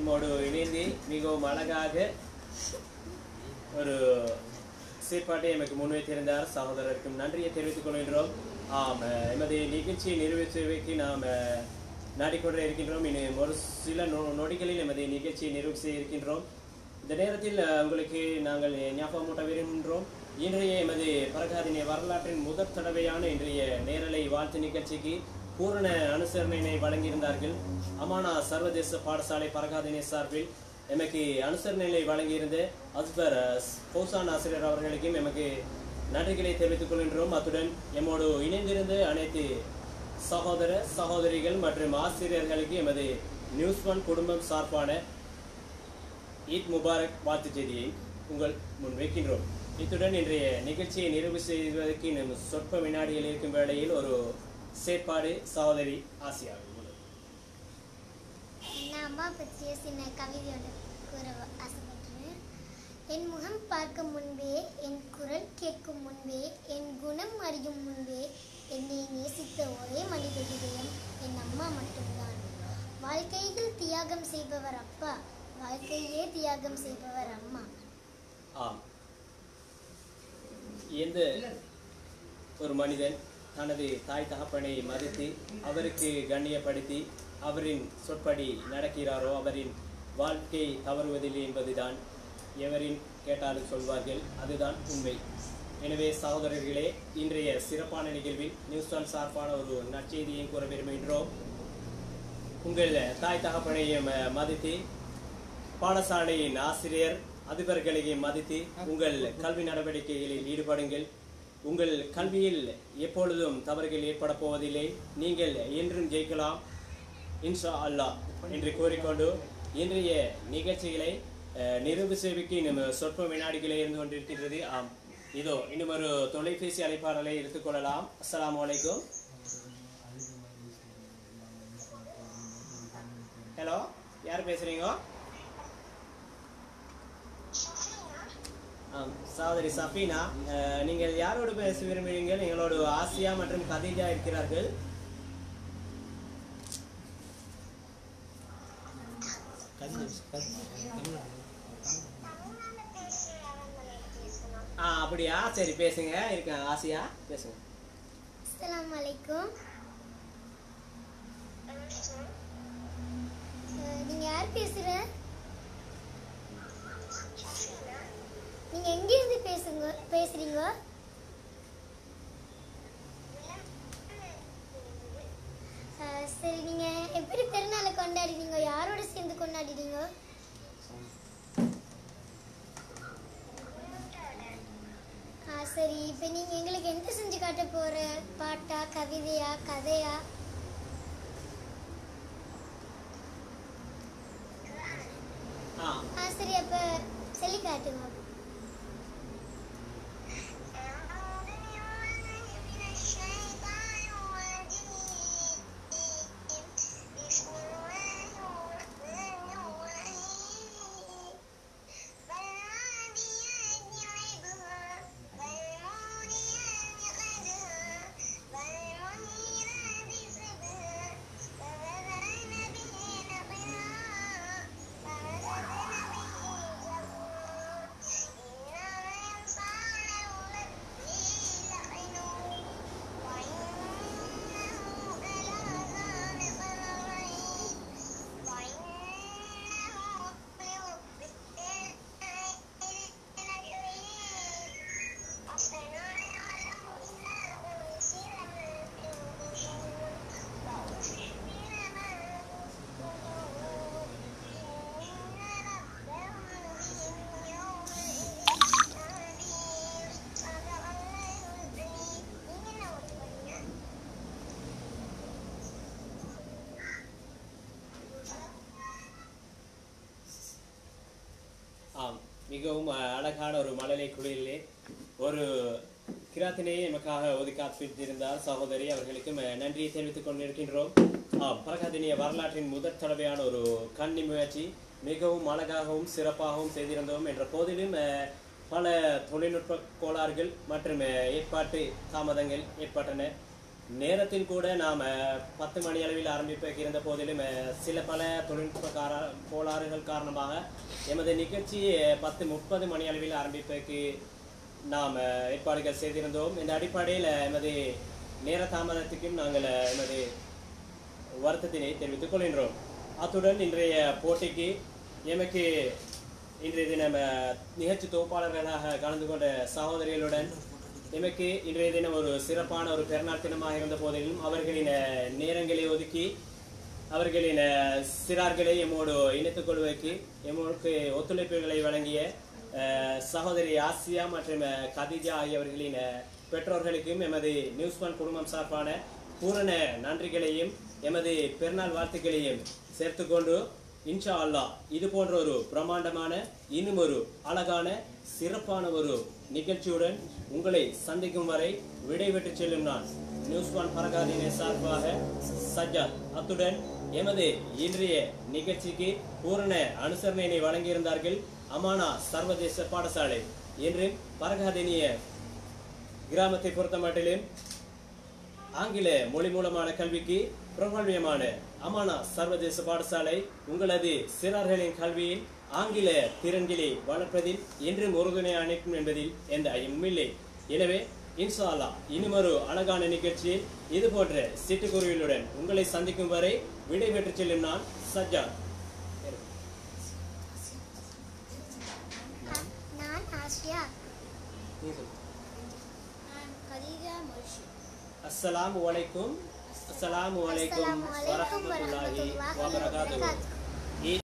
நம்மோடு இணைந்து மிகவும் அழகாக ஒரு செயற்பாட்டை எமக்கு முன்வைத்திருந்தார் சகோதரருக்கும் நன்றியை தெரிவித்துக் கொள்கின்றோம் ஆம் அஹ், எமது நிகழ்ச்சியை நிறைவேற்றுவதற்கு நாம் அஹ், நாடிக்கொண்டே இருக்கின்றோம் இன்னும் ஒரு சில நொ நொடிகளில் எமது நிகழ்ச்சியை நிறைவு செய்ய இருக்கின்றோம் இந்த நேரத்தில் அஹ், உங்களுக்கு நாங்கள் ஞாபகமூட்ட விரும்புகின்றோம் இன்றைய எமது பரகாதினிய வரலாற்றின் முதற் தடவையான இன்றைய நேரலை வாழ்த்து நிகழ்ச்சிக்கு பூரண அனுசரணையினை வழங்கியிருந்தார்கள் அமானா சர்வதேச பாடசாலை பரகாதினிய சார்பில் எமக்கு அனுசரணையை வழங்கியிருந்த அஸ்பர் பௌசான் ஆசிரியர் அவர்களுக்கும் எமக்கு நன்றிகளை தெரிவித்துக் கொள்கின்றோம் அத்துடன் எம்மோடு இணைந்திருந்த அனைத்து சகோதர சகோதரிகள் மற்றும் ஆசிரியர்களுக்கு எமது நியூஸ் ஒன் குடும்பம் சார்பான ஈத் முபாரக் வாழ்த்துச் செய்தியை உங்கள் முன் வைக்கின்றோம் இத்துடன் இன்றைய நிகழ்ச்சியை நிறைவு செய்வதற்கு இன்னும் சொற்ப வினாடிகள் இருக்கும் வேளையில் ஒரு செயற்பாடு சகோதரி ஆசியா நான் அம்மா பற்றிய சின்ன கவிதை ஒன்று கூற ஆசைப்படுறேன் என் முகம் பார்க்கும் முன்பே என் குரல் கேட்கும் முன்பே என் குணம் அறியும் முன்பே என்னை நேசித்த ஒரே மனித இதயம் என் அம்மா மட்டும்தான் வாழ்க்கையில் தியாகம் செய்பவர் அப்பா வாழ்க்கையே தியாகம் செய்பவர் அம்மா ஆம் எந்த ஒரு மனிதன் தனது தாய் தகப்பனை மதித்து அவருக்கு கண்ணியப்படுத்தி அவரின் சொற்படி நடக்கிறாரோ அவரின் வாழ்க்கை தவறுவதில்லை என்பதுதான் எவரின் கேட்டாலும் சொல்வார்கள் அதுதான் உண்மை எனவே சகோதரர்களே இன்றைய சிறப்பான நிகழ்வில் நியூஸ் ஒன் சார்பான ஒரு நற்செய்தியை கூற விரும்புகின்றோம் உங்கள் தாய் தகப்பனையும் அஹ், மதித்து பாடசாலையின் ஆசிரியர் அதிபர்களையும் மதித்து உங்கள் கல்வி நடவடிக்கைகளில் ஈடுபடுங்கள் உங்கள் கல்வியில் எப்பொழுதும் தவறுகள் ஏற்பட போவதில்லை நீங்கள் என்றும் ஜெயிக்கலாம் இன்ஷா அல்லாஹ் என்று கூறிக்கொண்டு இன்றைய நிகழ்ச்சிகளை அஹ், நிறைவு சேவைக்கு இன்னும் சொற்ப வினாடிகளே இருந்து கொண்டிருக்கின்றது ஆம் இதோ இன்னும் ஒரு தொலைபேசி அழைப்பாளரை எடுத்துக்கொள்ளலாம் அஸ்ஸலாமு அலைக்கும் ஹலோ யார் பேசுறீங்க ஆம், சகோதரி சஃபீனா அஹ், நீங்கள் யாரோடு பேச விரும்புகிறீர்கள் எங்களோட ஆசியா மற்றும் கதீஜா இருக்கிறார்கள் ஆ அப்படியா சரி பேசுங்க இருக்கேன் ஆசியா பேசுங்க அஸ்ஸலாமு அலைக்கும் அஹ், நீங்க யார் பேசுற நீங்க எங்க இருந்து பேசுங்க பேசுறீங்க அஹ், சரி நீங்க எப்படி திருநாளை கொண்டாடினீங்க யாரோட சேர்ந்து கொண்டாடினீங்க ஆ சரி இப்போ நீங்க எங்களுக்கு என்ன செஞ்சு காட்ட போற பாட்டா கவிதையா கதையா ஆ ஆ சரி அப்ப சொல்லி காட்டுங்க ஆம் மிகவும் அஹ், அழகான ஒரு மழலை குளிரிலே ஒரு கிராத்தினையை எமக்காக ஒதுக்காப்பிட்டிருந்தார் சகோதரி அவர்களுக்கும் அஹ், நன்றியை தெரிவித்துக் கொண்டிருக்கின்றோம் ஆம் பரகாதினிய வரலாற்றின் முதற் தடவையான ஒரு கன்னி முயற்சி மிகவும் அழகாகவும் சிறப்பாகவும் செய்திருந்தோம் என்ற போதிலும் அஹ், பல தொழில்நுட்ப கோளாறுகள் மற்றும் அஹ், ஏற்பாட்டு தாமதங்கள் ஏற்பட்டன நேரத்தில் கூட நாம் பத்து மணி அளவில் ஆரம்பிப்பதற்கு இருந்த போதிலும் அஹ், சில பல தொழில்நுட்ப கார கோளாறுகள் காரணமாக எமது நிகழ்ச்சி அஹ், பத்து முப்பது மணி அளவில் ஆரம்பிப்பதற்கு நாம் அஹ், ஏற்பாடுகள் செய்திருந்தோம் இந்த அடிப்படையில் எமது நேர தாமதத்துக்கும் நாங்கள் அஹ், எமது வருத்தத்தினை தெரிவித்துக் கொள்கின்றோம் அத்துடன் இன்றைய போட்டிக்கு எமக்கு இன்றைய தினம் அஹ், நிகழ்ச்சி தொகுப்பாளர்களாக கலந்து கொண்ட சகோதரிகளுடன் எமக்கு இன்றைய தினம் ஒரு சிறப்பான ஒரு பெருநாள் தினமாக இருந்த போதிலும் அவர்களின் அஹ், நேரங்களை ஒதுக்கி அவர்களின் அஹ், சிறார்களை எம்மோடு இணைத்துக் கொள்வதற்கு எம்மோருக்கு ஒத்துழைப்புகளை வழங்கிய அஹ், சகோதரி ஆசியா மற்றும் அஹ், கதிஜா ஆகியவர்களின் அஹ், பெற்றோர்களுக்கும் எமது நியூஸ் ஒன் குடும்பம் சார்பான பூரண நன்றிகளையும் எமது பெருநாள் வாழ்த்துக்களையும் சேர்த்துக்கொண்டு இன்ஷா அல்லாஹ் இது போன்ற ஒரு பிரம்மாண்டமான இன்னும் ஒரு அழகான சிறப்பான ஒரு நிகழ்ச்சியுடன் உங்களை சந்திக்கும் வரை விடைபெற்று செல்லும் நான் நியூஸ் ஒன் பரகாதினை சார்பாக சஜ்ஜாத் அத்துடன் எமது இன்றைய நிகழ்ச்சிக்கு பூரண அனுசரணையினை வழங்கியிருந்தார்கள் அமானா சர்வதேச பாடசாலை என்று பரகாதினிய கிராமத்தை பொறுத்த மட்டிலும் ஆங்கில மொழி மூலமான கல்விக்கு பிரபல்யமான அமானா சர்வதேச பாடசாலை உங்களது சிறார்களின் கல்வியில் ஆங்கில திறன்களை வளர்ப்பதில் என்றும் உறுதுணை அணைக்கும் என்பதில் எந்த ஐயமும் இல்லை எனவே இன்ஷா அல்லாஹ் இனிமொரு அழகான நிகழ்ச்சியில் இது போன்ற சிட்டுக்குருவிகளுடன் உங்களை சந்திக்கும் வரை விடைபெற்று செல்லும் நான் சஜ்ஜாத் நான் ஆசியா நான் கதீஜா முர்ஷித் அஸ்ஸலாமு அலைக்கும் அஸ்ஸலாமு அலைக்கும் அஸ்ஸலாமு அலைக்கும் வரஹ்மத்துல்லாஹி வரஹ்மத்துல்லாஹி வபரகாத்துஹு வபரகாத்துஹு